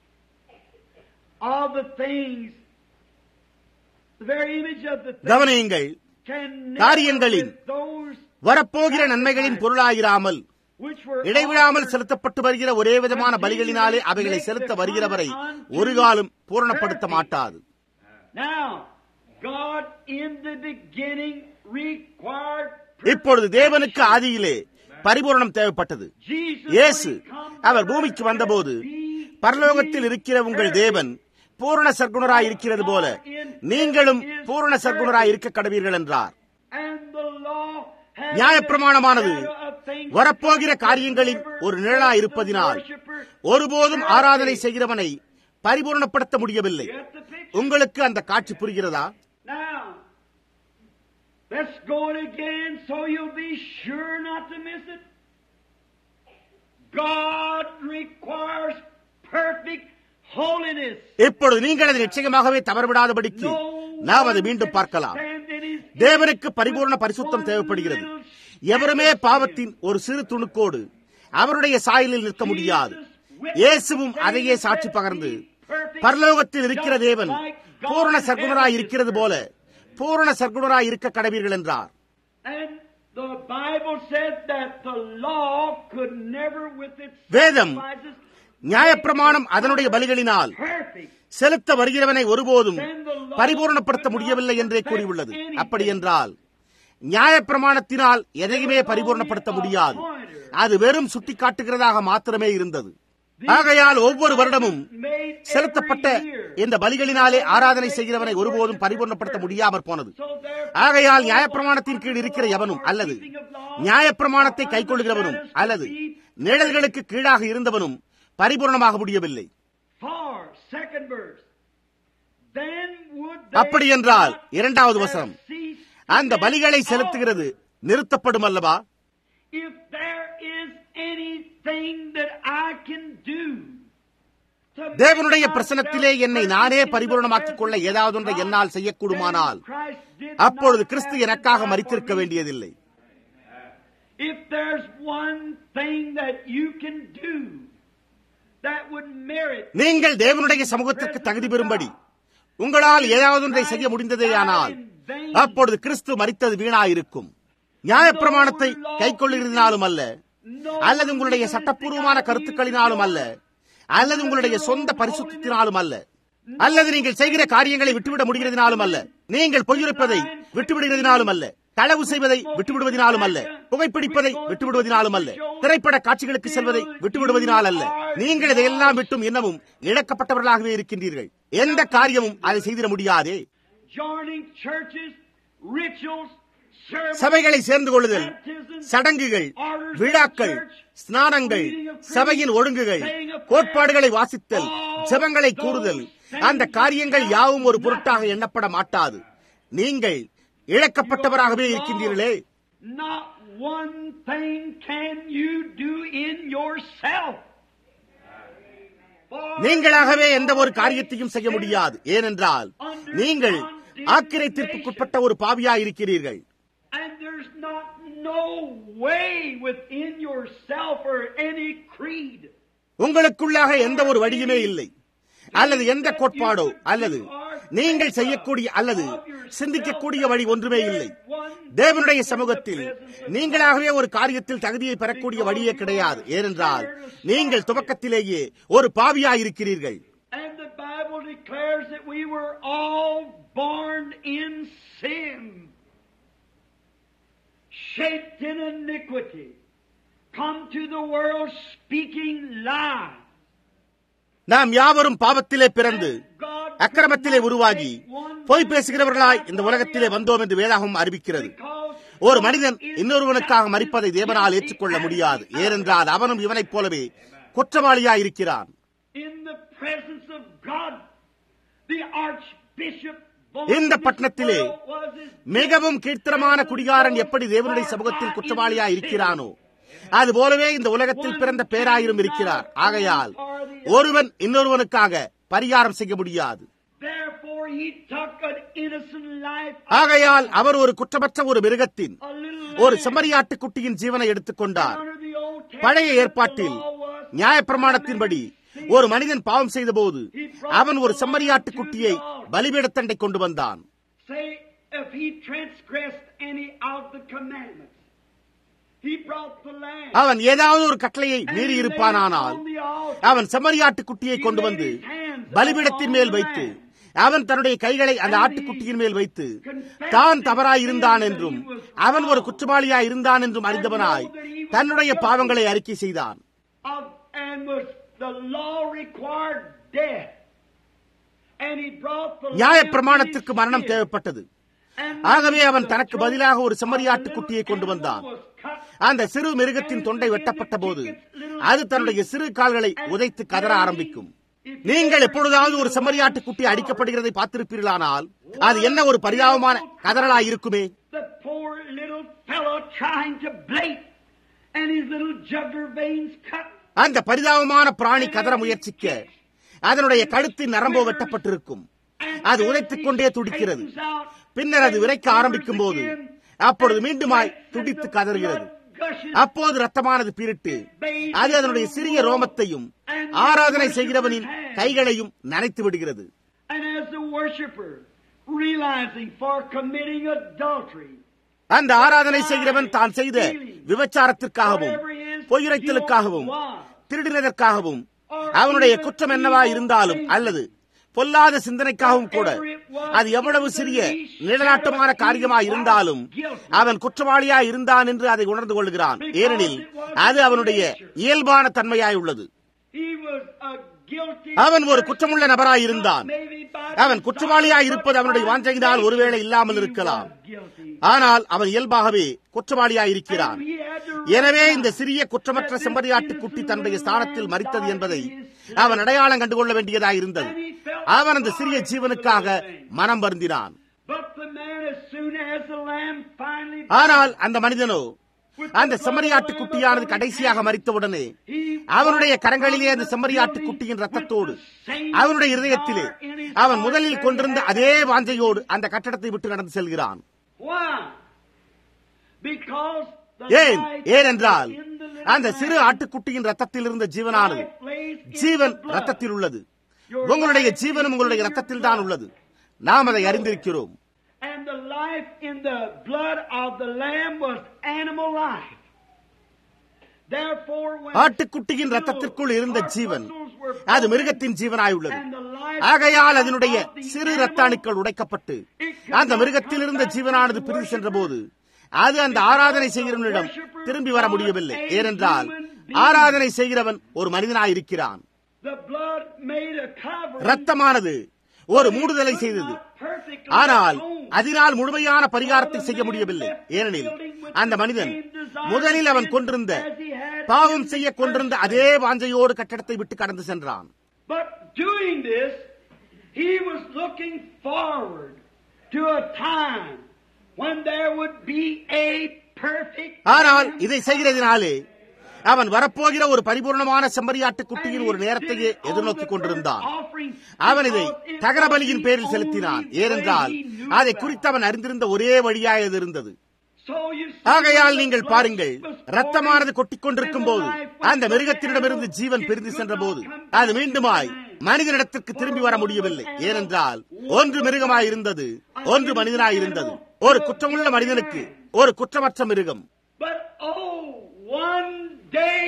all the things, the very image of the thing கவனியுங்கள் can காரியங்களின் never with those வரப்போகிற நன்மைகளின் பொருளாயிராமல் which were இடைவிடாமல் offered செலுத்தப்பட்டு வருகிற ஒரே விதமான பலிகளினாலே அவைகளை செலுத்த வருகிறவரை ஒரு காலம் பூரணப்படுத்த மாட்டாது Now, God in the beginning required இப்பொழுது தேவனுக்கு ஆதியிலே பரிபூரணம் தேவைப்பட்டது Jesus இயேசு when he come அவர் பூமிக்கு வந்தபோது பரலோகத்தில் இருக்கிற உங்கள் தேவன் பூரண சர்க்குணராய் இருக்கிறது போல நீங்களும் பூரண சர்க்குணராய் இருக்க கடவீர்கள் என்றார் and the law had நியாயப்பிரமாணமானது the shadow of things வரப்போகிற காரியங்களின் ஒரு நிழலாய் இருப்பதினால் ஒருபோதும் ஆராதனை செய்கிறவனை பரிபூரணப்படுத்த முடியவில்லை Get the picture? உங்களுக்கு அந்த காட்சி புரிகிறதா Now, let's go it again so you'll be sure not to miss it. God requires perfect holiness. இப்பொழுது நீங்கள் அதை நிச்சயமாகவே தவறுவிடாதபடிக்கு நாம் அதை மீண்டும் பார்க்கலாம் தேவனுக்கு பரிபூர்ண பரிசுத்தம் தேவைப்படுகிறது எவருமே பாவத்தின் ஒரு சிறு துணுக்கோடு அவருடைய சாயலில் நிற்க முடியாது இயேசுவும் அதையே சாட்சி பகர்ந்து பரலோகத்தில் இருக்கிற தேவன் பூரண சர்க்குணராய் இருக்கிறது போல பூரண சர்க்குணராய் இருக்க கடவீர்கள் என்றார் And the Bible said that the law could never with its வேதம் sacrifices நியாயப்பிரமாணம் அதனுடைய பலிகளினால் perfect. செலுத்த வருகிறவனை ஒருபோதும் பரிபூரணப்படுத்த முடியவில்லை என்றே கூறியுள்ளது அப்படி என்றால் நியாயப்பிரமாணத்தினால் எதையுமே பரிபூரணப்படுத்த முடியாது அது வெறும் சுட்டிக்காட்டுகிறதாக மாத்திரமே இருந்தது ஆகையால் ஒவ்வொரு வருடமும் Made செலுத்தப்பட்ட every year. இந்த பலிகளினாலே ஆராதனை செய்கிறவனை ஒருபோதும் பரிபூர்ணப்படுத்த முடியாமற் போனது So therefore, ஆகையால் நியாயப்பிரமாணத்தின் கீழ் இருக்கிற எவனும் அல்லது நியாயப்பிரமாணத்தை கைக்கொள்கிறவனும் அல்லது நிழல்களுக்கு கீழாக இருந்தவனும் பரிபூர்ணமாக முடியவில்லை For second verse. Then would அப்படி என்றால் இரண்டாவது வசனம் அந்த பலிகளை செலுத்துகிறது நிறுத்தப்படும் அல்லவா If there is anything that I can do to make தேவனுடைய myself பிரசனத்திலே என்னை நானே பரிபூர்ணமாக்கிக் கொள்ள ஏதாவது ஒன்றை என்னால் செய்யக்கூடுமானால் Christ did அப்பொழுது not கிறிஸ்து have to எனக்காக die மறித்திருக்க for me. வேண்டியதில்லை If there's one thing that you can do that would merit நீங்கள் தேவனுடைய சமூகத்திற்கு தகுதி பெறும்படி உங்களால் ஏதாவது ஒன்றை செய்ய முடிந்ததேயானால் அப்பொழுது கிறிஸ்து மறித்தது வீணாயிருக்கும் நியாயப்பிரமாணத்தை கைக்கொள்ளுகிறதினாலும் அல்ல அல்லது உங்களுடைய சட்டப்பூர்வமான கருத்துக்களினாலும் அல்ல அல்லது உங்களுடைய சொந்த பரிசுத்தினாலும் அல்ல அல்லது நீங்கள் செய்கிற காரியங்களை விட்டுவிட முடிகிறதினாலும் அல்ல நீங்கள் பொய்யுரைப்பதை விட்டுவிடுகிறதினாலும் அல்ல களவு செய்வதை விட்டுவிடுவதனாலும் அல்ல புகைப்பிடிப்பதை விட்டுவிடுவதனாலும் அல்ல திரைப்பட காட்சிகளுக்கு செல்வதை விட்டுவிடுவதனால் அல்ல நீங்கள் இதையெல்லாம் விட்டும் இன்னமும் இழக்கப்பட்டவர்களாகவே இருக்கின்றீர்கள் எந்த காரியமும் அதை செய்திட முடியாதே joining churches, rituals, ceremonies, சபைகளை சேர்ந்து கொள்ளுதல் சடங்குகள் விழாக்கள் ஸ்நானங்கள் சபையின் ஒழுங்குகள் கோட்பாடுகளை வாசித்தல் ஜெபங்களை கூறுதல் அந்த காரியங்கள் யாவும் ஒரு பொருட்டாக எண்ணப்பட மாட்டாது நீங்கள் இழக்கப்பட்டவராகவே இருக்கின்றீர்களே Not one thing can you do in yourself. For நீங்களாகவே எந்த ஒரு காரியத்தையும் செய்ய முடியாது ஏனென்றால் நீங்கள் ஆக்கிரை தீர்ப்புக்குட்பட்ட ஒரு பாவியா இருக்கிறீர்கள் And there's not no way within yourself or any creed. உங்களுக்குள்ளாக எந்த ஒரு வழியுமே இல்லை அல்லது எந்த கோட்பாடோ அல்லது நீங்கள் செய்யக்கூடிய அல்லது சிந்திக்கக்கூடிய வழி ஒன்றுமே இல்லை தேவனுடைய சமூகத்தில் நீங்களாகவே ஒரு காரியத்தில் தகுதியை பெறக்கூடிய வழியே கிடையாது ஏனென்றால் நீங்கள் துவக்கத்திலேயே ஒரு பாவியா இருக்கிறீர்கள் And the Bible declares that we were all born in sin, shaped in iniquity, come to the world speaking lies. நாம் யாவரும் பாவத்திலே பிறந்து God அக்கிரமத்திலே could not உருவாகி take one பொய் பேசுகிறவர்களாய் இந்த உலகத்திலே வந்தோம் என்று வேதாகம் அறிவிக்கிறது because ஒரு மனிதன் இன்னொருவனுக்காக மறிப்பதை தேவனால் ஏற்றுக்கொள்ள முடியாது ஏனென்றால் அவனும் இவனைப் போலவே குற்றவாளியா இருக்கிறான் in the presence of God, the Archbishop இந்த பட்டணத்திலே மிகவும் கீழ்த்தரமான குடிகாரன் எப்படி தேவனுடைய சமூகத்தில் குற்றவாளியா இருக்கிறானோ அது போலவே இந்த உலகத்தில் பிறந்த பேராயிரும் இருக்கிறார் ஆகையால் ஒருவன் இன்னொருவனுக்காக பரிகாரம் செய்ய முடியாது Therefore, he took an innocent life, ஆகையால் அவர் ஒரு குற்றமற்ற ஒரு மிருகத்தின் a little ஒரு lamb. செம்மறியாட்டு குட்டியின் ஜீவனை எடுத்துக்கொண்டார் Under the Old Testament, பழைய ஏற்பாட்டில் the law was நியாயப்பிரமாணத்தின்படி ஒரு மனிதன் பாவம் செய்தபோது அவன் ஒரு செம்மறியாட்டு குட்டியை பலிபீடத்தண்டை கொண்டு வந்தான் Say, if he transgressed any of the commandments, he brought the lamb. அவன் ஏதாவது ஒரு கட்டளையை மீறி இருப்பானானால் அவன் செம்மறியாட்டு குட்டியை கொண்டு வந்து பலிபீடத்தின் மேல் வைத்து அவன் தன்னுடைய கைகளை அந்த ஆட்டுக்குட்டியின் மேல் வைத்து தான் தவறாய் இருந்தான் என்றும் அவன் ஒரு குற்றவாளியாய் இருந்தான் என்றும் அறிந்தவனாய் தன்னுடைய பாவங்களை அறிக்கை செய்தான் Of, and was the law required death. And he brought the நியாய lamb பிரமாணத்திற்கு in his மரணம் stead. தேவைப்பட்டது And ஆகவே அவன் the தனக்கு throat பதிலாக ஒரு of செம்மறியாட்டு the குட்டியை little கொண்டு animal வந்தான் was cut அந்த சிறு மிருகத்தின் தொண்டை வெட்டப்பட்ட போது அது தன்னுடைய சிறு கால்களை உதைத்து கதற ஆரம்பிக்கும் நீங்கள் எப்பொழுதாவது ஒரு செம்மறியாட்டு குட்டி அடிக்கப்படுகிறதை பார்த்திருப்பீர்களானால் அது என்ன ஒரு பரிதாபமான கதறலாய் இருக்குமே The poor little fellow trying to blate, and his little jugular veins cut. அந்த பரிதாபமான பிராணி கதற முயற்சிக்க அதனுடைய கழுத்தின் நரம்போ வெட்டப்பட்டிருக்கும் அது உதைத்துக் கொண்டே துடிக்கிறது பின்னர் அது விரைக்க ஆரம்பிக்கும் போது அப்பொழுது மீண்டுமாய் துடித்து கதறுகிறது அப்போது ரத்தமானது பீரிட்டு அது அதனுடைய சிறிய ரோமத்தையும் ஆராதனை செய்கிறவனின் கைகளையும் நனைத்து விடுகிறது And as the worshiper, realizing for committing adultery, அந்த ஆராதனை செய்கிறவன் தான் செய்த விபச்சாரத்திற்காகவும் பொய்யுரைத்தலுக்காகவும் திருடினதற்காகவும் அவனுடைய குற்றம் என்னவா இருந்தாலும் அல்லது பொல்லாத சிந்தனைக்காகவும் கூட அது எவ்வளவு சிறிய நிலநாட்டமான காரியமா இருந்தாலும் அவன் குற்றவாளியா இருந்தான் என்று அதை உணர்ந்து கொள்கிறான் ஏனெனில் அது அவனுடைய இயல்பான தன்மையாய் உள்ளது he was a guilty அவன் ஒரு குற்றமுள்ள நபராய் இருந்தான் maybe by அவன் குற்றவாளியாய் இருப்பது அவனுடைய வாஞ்சையினால் ஒருவேளை இல்லாமல் இருக்கலாம் ஆனால் அவன் இயல்பாகவே குற்றவாளியாய் இருக்கிறான் எனவே இந்த சிறிய குற்றமற்ற செம்பரியாட்டு குட்டி தன்னுடைய ஸ்தானத்தில் மறித்தது என்பதை அவன் அடையாளம் கண்டுகொள்ள வேண்டியதாய் இருந்தது அவன் அந்த சிறிய ஜீவனுக்காக மனம் வருந்தினான் But the man, as soon as the lamb finally ஆனால் அந்த மனிதனோ அந்த செம்மறியாட்டு குட்டியானது கடைசியாக மறித்தவுடனே அவனுடைய கரங்களிலே அந்த செம்மறியாட்டு குட்டியின் ரத்தத்தோடு அவனுடைய இருதயத்திலே அவன் முதலில் கொண்டிருந்த அதே வாஞ்சையோடு அந்த கட்டடத்தை விட்டு நடந்து செல்கிறான் ஏன் ஏனென்றால் அந்த சிறு ஆட்டுக்குட்டியின் ரத்தத்தில் இருந்த ஜீவனானது ஜீவன் ரத்தத்தில் உள்ளது உங்களுடைய ஜீவனும் உங்களுடைய ரத்தத்தில் தான் உள்ளது நாம் அதை அறிந்திருக்கிறோம் And the life in the blood of the lamb was animal life. Therefore, when ஆட்டுக்குட்டியின் ரத்தத்திற்குள் இருந்த ஜீவன் அது மிருகத்தின் ஜீவனாயுள்ளது ஆகையால் அதனுடைய சிறு ரத்த அணுக்கள் உடைக்கப்பட்டு அந்த மிருகத்தில் இருந்த ஜீவனானது பிரிந்து சென்ற போது அது அந்த ஆராதனை செய்கிறவனிடம் திரும்பி வர முடியவில்லை ஏனென்றால் ஆராதனை செய்கிறவன் ஒரு மனிதனாயிருக்கிறான் the blood made a covering, ரத்தமானது ஒரு மூடுதலை செய்தது perfectly ஆனால் atoned. அதனால் முழுமையான பரிகாரத்தை செய்ய முடியவில்லை ஏனெனில் அந்த மனிதன் முதலில் அவன் கொண்டிருந்த பாவம் செய்ய கொண்டிருந்த அதே வாஞ்சையோடு கட்டடத்தை விட்டு கடந்து சென்றான் But doing this, he was looking forward to a time when there would be a perfect ஆனால் இதை செய்கிறதினாலே அவன் வரப்போகிற ஒரு பரிபூர்ணமான செம்மறியாட்டு குட்டியின் ஒரு நேரத்தையே எதிர்நோக்கிக் கொண்டிருந்தான் அவன் இதை தகர பலியின் பேரில் செலுத்தினான் ஏனென்றால் அதை குறித்து அவன் அறிந்திருந்த ஒரே வழியாய் அது இருந்தது ஆகையால் நீங்கள் பாருங்கள் ரத்தமானது கொட்டிக் கொண்டிருக்கும் போது அந்த மிருகத்தினிடமிருந்து ஜீவன் பிரிந்து சென்ற போது அது மீண்டுமாய் மனிதனிடத்திற்கு திரும்பி வர முடியவில்லை ஏனென்றால் ஒன்று மிருகமாய் இருந்தது ஒன்று மனிதனாய் இருந்தது ஒரு குற்றமுள்ள மனிதனுக்கு ஒரு குற்றமற்ற மிருகம் But oh, one day,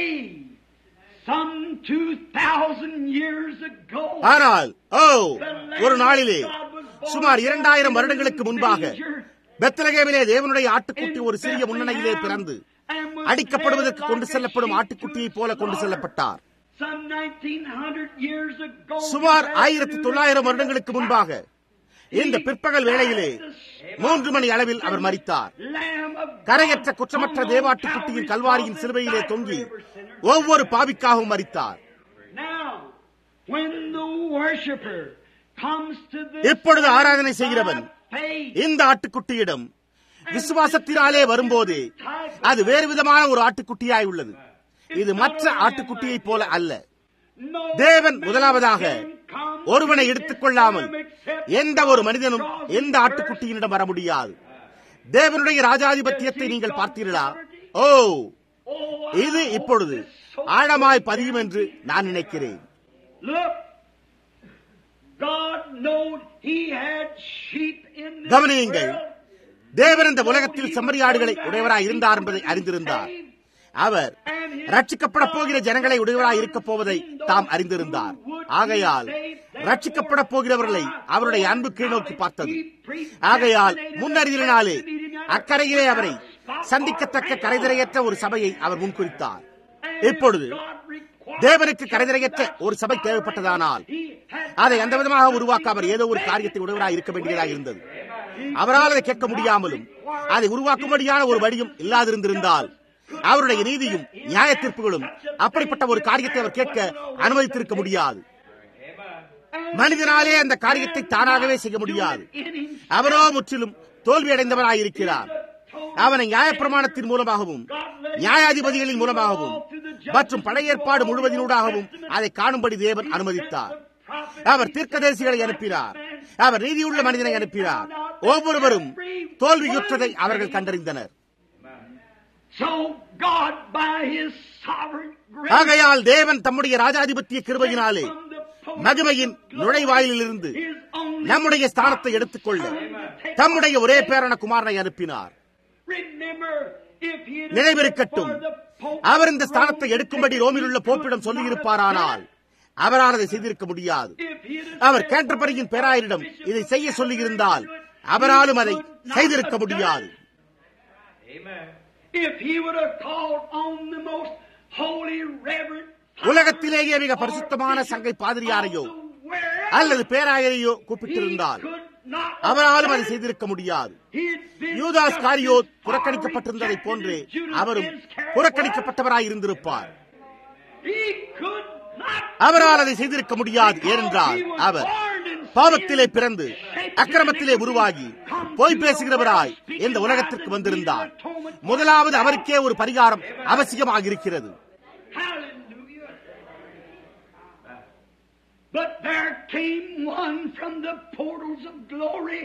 some two thousand years ago, ஆனால் ஓ ஒரு நாளிலே சுமார் இரண்டாயிரம் வருடங்களுக்கு முன்பாக பெத்தலகேமிலே தேவனுடைய ஆட்டுக்குட்டி ஒரு சிறிய முன்னணியிலே பிறந்து அடிக்கப்படுவதற்கு கொண்டு செல்லப்படும் ஆட்டுக்குட்டியைப் போல கொண்டு செல்லப்பட்டார் some 1900 years ago, சுமார் ஆயிரத்தி தொள்ளாயிரம் வருடங்களுக்கு முன்பாக இந்த பிற்பகல் வேளையிலே மூன்று மணி அளவில் அவர் மரித்தார் Lamb of கரையற்ற குற்றமற்ற தேவாட்டுக்குட்டியின் கல்வாரியின் சிலுவையிலே தொங்கி ஒவ்வொரு பாவிக்காகவும் மரித்தார் Now, when the worshiper comes to this இப்பொழுது ஆராதனை செய்கிறவன் faith, இந்த ஆட்டுக்குட்டியிடம் விசுவாசத்தினாலே வரும்போதே அது வேறு விதமான ஒரு ஆட்டுக்குட்டியாய் உள்ளது இது மற்ற ஆட்டுக்குட்டியைப் போல அல்ல no தேவன் முதலாவதாக man comes ஒருவனை எடுத்துக் கொள்ளாமல் except எந்த ஒரு மனிதனும் எந்த ஆட்டுக்குட்டியினிடம் வர முடியாது தேவனுடைய ராஜாதிபத்தியத்தை நீங்கள் பார்த்தீர்களா ஓ Oh, இது இப்பொழுது ஆழமாய் பதியும் என்று நான் நினைக்கிறேன் Look, God knowed He had sheep in this கவனியுங்கள் world. தேவன் இந்த உலகத்தில் செம்மறியாடுகளை உடையவராய் இருந்தார் என்பதை அறிந்திருந்தார் அவர் ரட்சிக்கப்பட போகிற ஜனங்களை உடையவராய் இருக்கப் போவதை தாம் அறிந்திருந்தார் ஆகையால் ரட்சிக்கப்பட போகிறவர்களை அவருடைய அன்பு கீழ்நோக்கி பார்த்தது ஆகையால் முன்னறிதலினாலே அக்கறையிலே அவரை சந்திக்கத்தக்க கரைதிரையற்ற ஒரு சபையை அவர் முன்குறித்தார் இப்பொழுது தேவனுக்கு கரைதிரையற்ற ஒரு சபை தேவைப்பட்டதானால் அதை அந்த விதமாக உருவாக்க அவர் ஏதோ ஒரு காரியத்தை உடையவராய் இருக்க வேண்டியதாக இருந்தது அவரால் அதை கேட்க முடியாமலும் அதை உருவாக்கும்படியான ஒரு வழியும் இல்லாதிருந்திருந்தால் அவருடைய நீதியும் நியாய தீர்ப்புகளும் அப்படிப்பட்ட ஒரு காரியத்தை அவர் கேட்க அனுமதித்திருக்க முடியாது மனிதனாலே அந்த காரியத்தை தானாகவே செய்ய முடியாது அவரோ முற்றிலும் தோல்வியடைந்தவராயிருக்கிறார் அவனை நியாயப்பிரமாணத்தின் மூலமாகவும் நியாயாதிபதிகளின் மூலமாகவும் மற்றும் பழைய ஏற்பாடு முழுவதினூடாகவும் அதை காணும்படி தேவன் அனுமதித்தார் அவர் தீர்க்கதரிசிகளை அனுப்பினார் அவர் நீதியுள்ள மனிதனை அனுப்பினார் ஒவ்வொருவரும் தோல்வியுற்றதை அவர்கள் கண்டறிந்தனர் So God, by His sovereign grace, ஆகையால் தேவன் தம்முடைய ராஜாதிபத்திய கிருபையினாலே from the pulpit மகிமையின் நுழைவாயிலிருந்து His only நம்முடைய ஸ்தானத்தை எடுத்துக்கொள்ள தம்முடைய ஒரே பேரான குமாரனை அனுப்பினார் Remember, if he had நினைவிருக்கட்டும் for the Pope அவர் இந்த ஸ்தானத்தை எடுக்கும்படி ரோமில் உள்ள போப்பிடம் சொல்லியிருப்பாரானால் அவரால் அதை செய்திருக்க முடியாது if he had அவர் கேட்டபரியின் பேராயரிடம் இதை செய்ய சொல்லியிருந்தால் அவராலும் அதை செய்திருக்க முடியாது if he would have called on the most holy, reverend, உலகத்திலேயே மிக பரிசுத்தமான சங்கை பாதிரியாரையோ wherever அல்லது பேராயரையோ he கூப்பிட்டிருந்தால் could not அவராலும் அதை செய்திருக்க முடியாது He'd been Judas just காரியோத் as புறக்கணிக்கப்பட்டிருந்ததை far போன்றே rejected as Judas அவரும் Iscariot புறக்கணிக்கப்பட்டவராய் இருந்திருப்பார் was. He could not அவரால் அதை செய்திருக்க முடியாது ஏனென்றால் அவர் பாவத்திலே பிறந்து அக்கிரமத்திலே உருவாகி பொய் பேசுகிறவராய் இந்த உலகத்திற்கு வந்திருந்தார் முதலாவது அவருக்கே ஒரு பரிகாரம் அவசியமாக இருக்கிறது Hallelujah. But there came one from the portals of glory.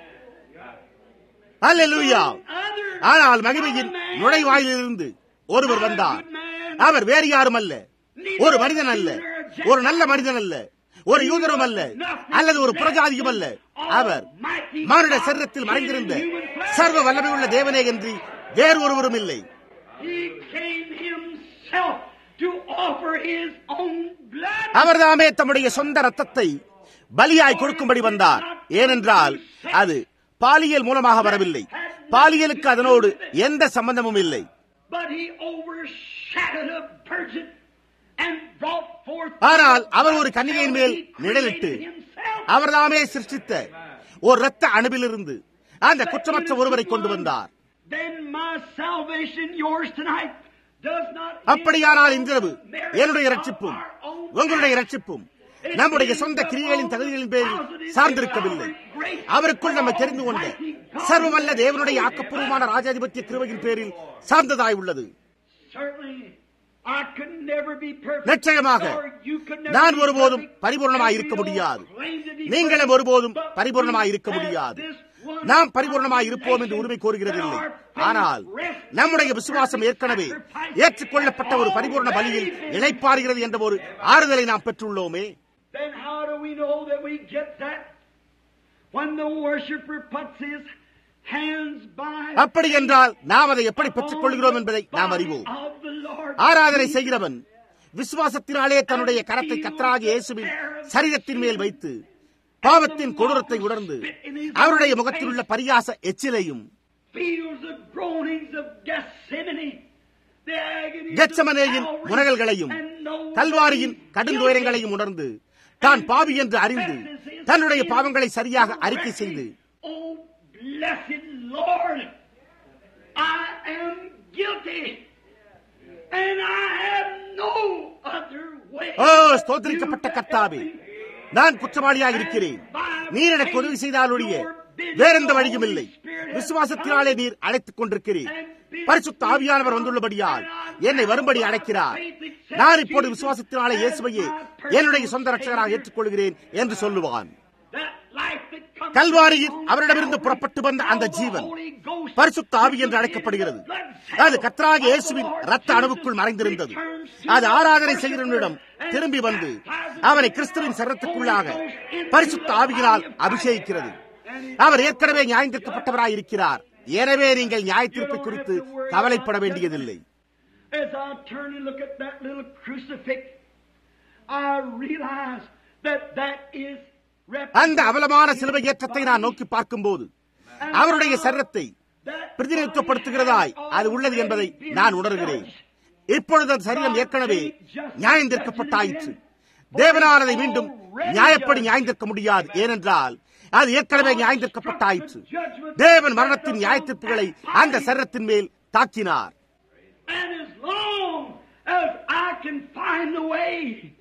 Hallelujah Other ஆனால் மகிமையின் நுழைவாயிலிருந்து ஒருவர் வந்தார் அவர் வேறு யாரும் அல்ல ஒரு மனிதன் அல்ல ஒரு நல்ல மனிதன் அல்ல ஒரு யூதரும் அல்ல அல்லது ஒரு புறஜாதியும் அல்ல அவர் மானுட சரீரத்தில் மறைந்திருந்த சர்வ வல்லமை உள்ள தேவனே என்று வேறு ஒருவரும் இல்லை He came himself to offer his own blood. அவர்தாமே தம்முடைய சொந்த ரத்தத்தை பலியாய் கொடுக்கும்படி வந்தார் ஏனென்றால் அது பாலியல் மூலமாக வரவில்லை பாலியலுக்கு அதனோடு எந்த சம்பந்தமும் இல்லை But he overshadowed a virgin and brought forth ஆனால் அவர் ஒரு கன்னிகையின் மேல் நிழலிட்டு himself. அவர்தாமே சிருஷ்டித்த ஒரு இரத்த அணுவிலிருந்து அந்த குற்றமற்ற ஒருவரை கொண்டு வந்தார் Then my salvation, yours tonight, does not அப்படியானால் இன்றிரவு என்னுடைய ரட்சிப்பும் உங்களுடைய ரட்சிப்பும் நம்முடைய சொந்த கிரியைகளின் தகுதிகளின் பேரில் சார்ந்திருக்கவில்லை அவருக்குள் நம்ம தெரிந்து கொண்ட சர்வமல்ல தேவனுடைய ஆக்கப்பூர்வமான ராஜாதிபத்திய கிருபையின் பேரில் சார்ந்ததாய் உள்ளது Certainly, I could never be perfect. நிச்சயமாக or you could never நான் be ஒருபோதும் perfect. பரிபூர்ணமாய் இருக்க முடியாது நீங்களும் ஒருபோதும் பரிபூர்ணமாய் இருக்க முடியாது நாம் பரிபூர்ணமாய் இருப்போம் என்று உரிமை கோருகிறதில்லை ஆனால் நம்முடைய விசுவாசம் ஏற்கனவே ஏற்றுக்கொள்ளப்பட்ட ஒரு பரிபூர்ண பலியில் இழைப்பாருகிறது என்ற ஒரு ஆறுதலை நாம் பெற்றுள்ளோமே Then how do we know that we get that? When the worshiper puts his hands by அப்படி என்றால் நாம் அதை எப்படி பெற்றுக் கொள்கிறோம் என்பதை நாம் அறிவோம் of the Lord ஆராதனை செய்கிறவன் விசுவாசத்தினாலே தன்னுடைய கரத்தை கத்தராக இயேசுவின் சரீரத்தின் மேல் வைத்து பாவத்தின் கொடூரத்தை உணர்ந்து அவருடைய முகத்தில் உள்ள பரியாச எச்சிலையும் feels the groanings of Gethsemane, the agony கெச்சமனேயின் முனகல்களையும் கல்வாரியின் கடுந்துயரங்களையும் உணர்ந்து தான் பாவி என்று அறிந்து தன்னுடைய பாவங்களை சரியாக அறிக்கை செய்து Oh, blessed Lord, I am guilty, and I have no other way. ஓ ஸ்தோத்திரிக்கப்பட்ட கர்த்தாவே நான் குற்றவாளியாக இருக்கிறேன் நீர் எனக்கு உதவி செய்தால் ஒழிய வேறெந்த வழியும் இல்லை விசுவாசத்தினாலே நீர் அழைத்துக் கொண்டிருக்கிறீர் பரிசுத்த ஆவியானவர் வந்துள்ளபடியால் என்னை வரும்படி அழைக்கிறார் நான் இப்போது விசுவாசத்தினாலே இயேசுவையே என்னுடைய சொந்த ரட்சகராக ஏற்றுக்கொள்கிறேன் என்று சொல்லுவான் That life that comes கல்வாரியில் from அவரிடமிருந்து Calvary, புறப்பட்டு வந்த அந்த now the Jeevan Holy Ghost பரிசுத்த ஆவி என்று அழைக்கப்படுகிறது அது கத்ராக இயேசுவின் ரத்த அணுவுக்குள் மறைந்திருந்தது அது ஆராதனை செய்கிறவனிடம் திரும்பி வந்து அவனை கிறிஸ்துவின் சரத்துக்குள்ளாக பரிசுத்த ஆவியினால் அபிஷேகிக்கிறது அவர் ஏற்கனவே நியாயந்திருக்கப்பட்டவராய் இருக்கிறார் எனவே நீங்கள் நியாயத்தீர்ப்பை குறித்து கவலைப்பட வேண்டியதில்லை As I turn and look at that little crucifix, I realize that that is அந்த அவலமான சிலுவை ஏற்றத்தை நான் நோக்கி பார்க்கும்போது அவருடைய சரீரத்தை பிரதிநிதித்துவப்படுத்துகிறதாய் அது உள்ளது என்பதை நான் உணர்கிறேன் இப்பொழுது அந்த சரீரம் ஏற்கனவே நியாயந்திருக்கப்பட்டாயிற்று தேவனால் அதை மீண்டும் நியாயப்படி நியாயந்திருக்க முடியாது ஏனென்றால் அது ஏற்கனவே நியாயந்திருக்கப்பட்டாயிற்று தேவன் மரணத்தின் நியாயத்தீர்ப்புகளை அந்த சரீரத்தின் மேல் தாக்கினார் And as long as I can find the way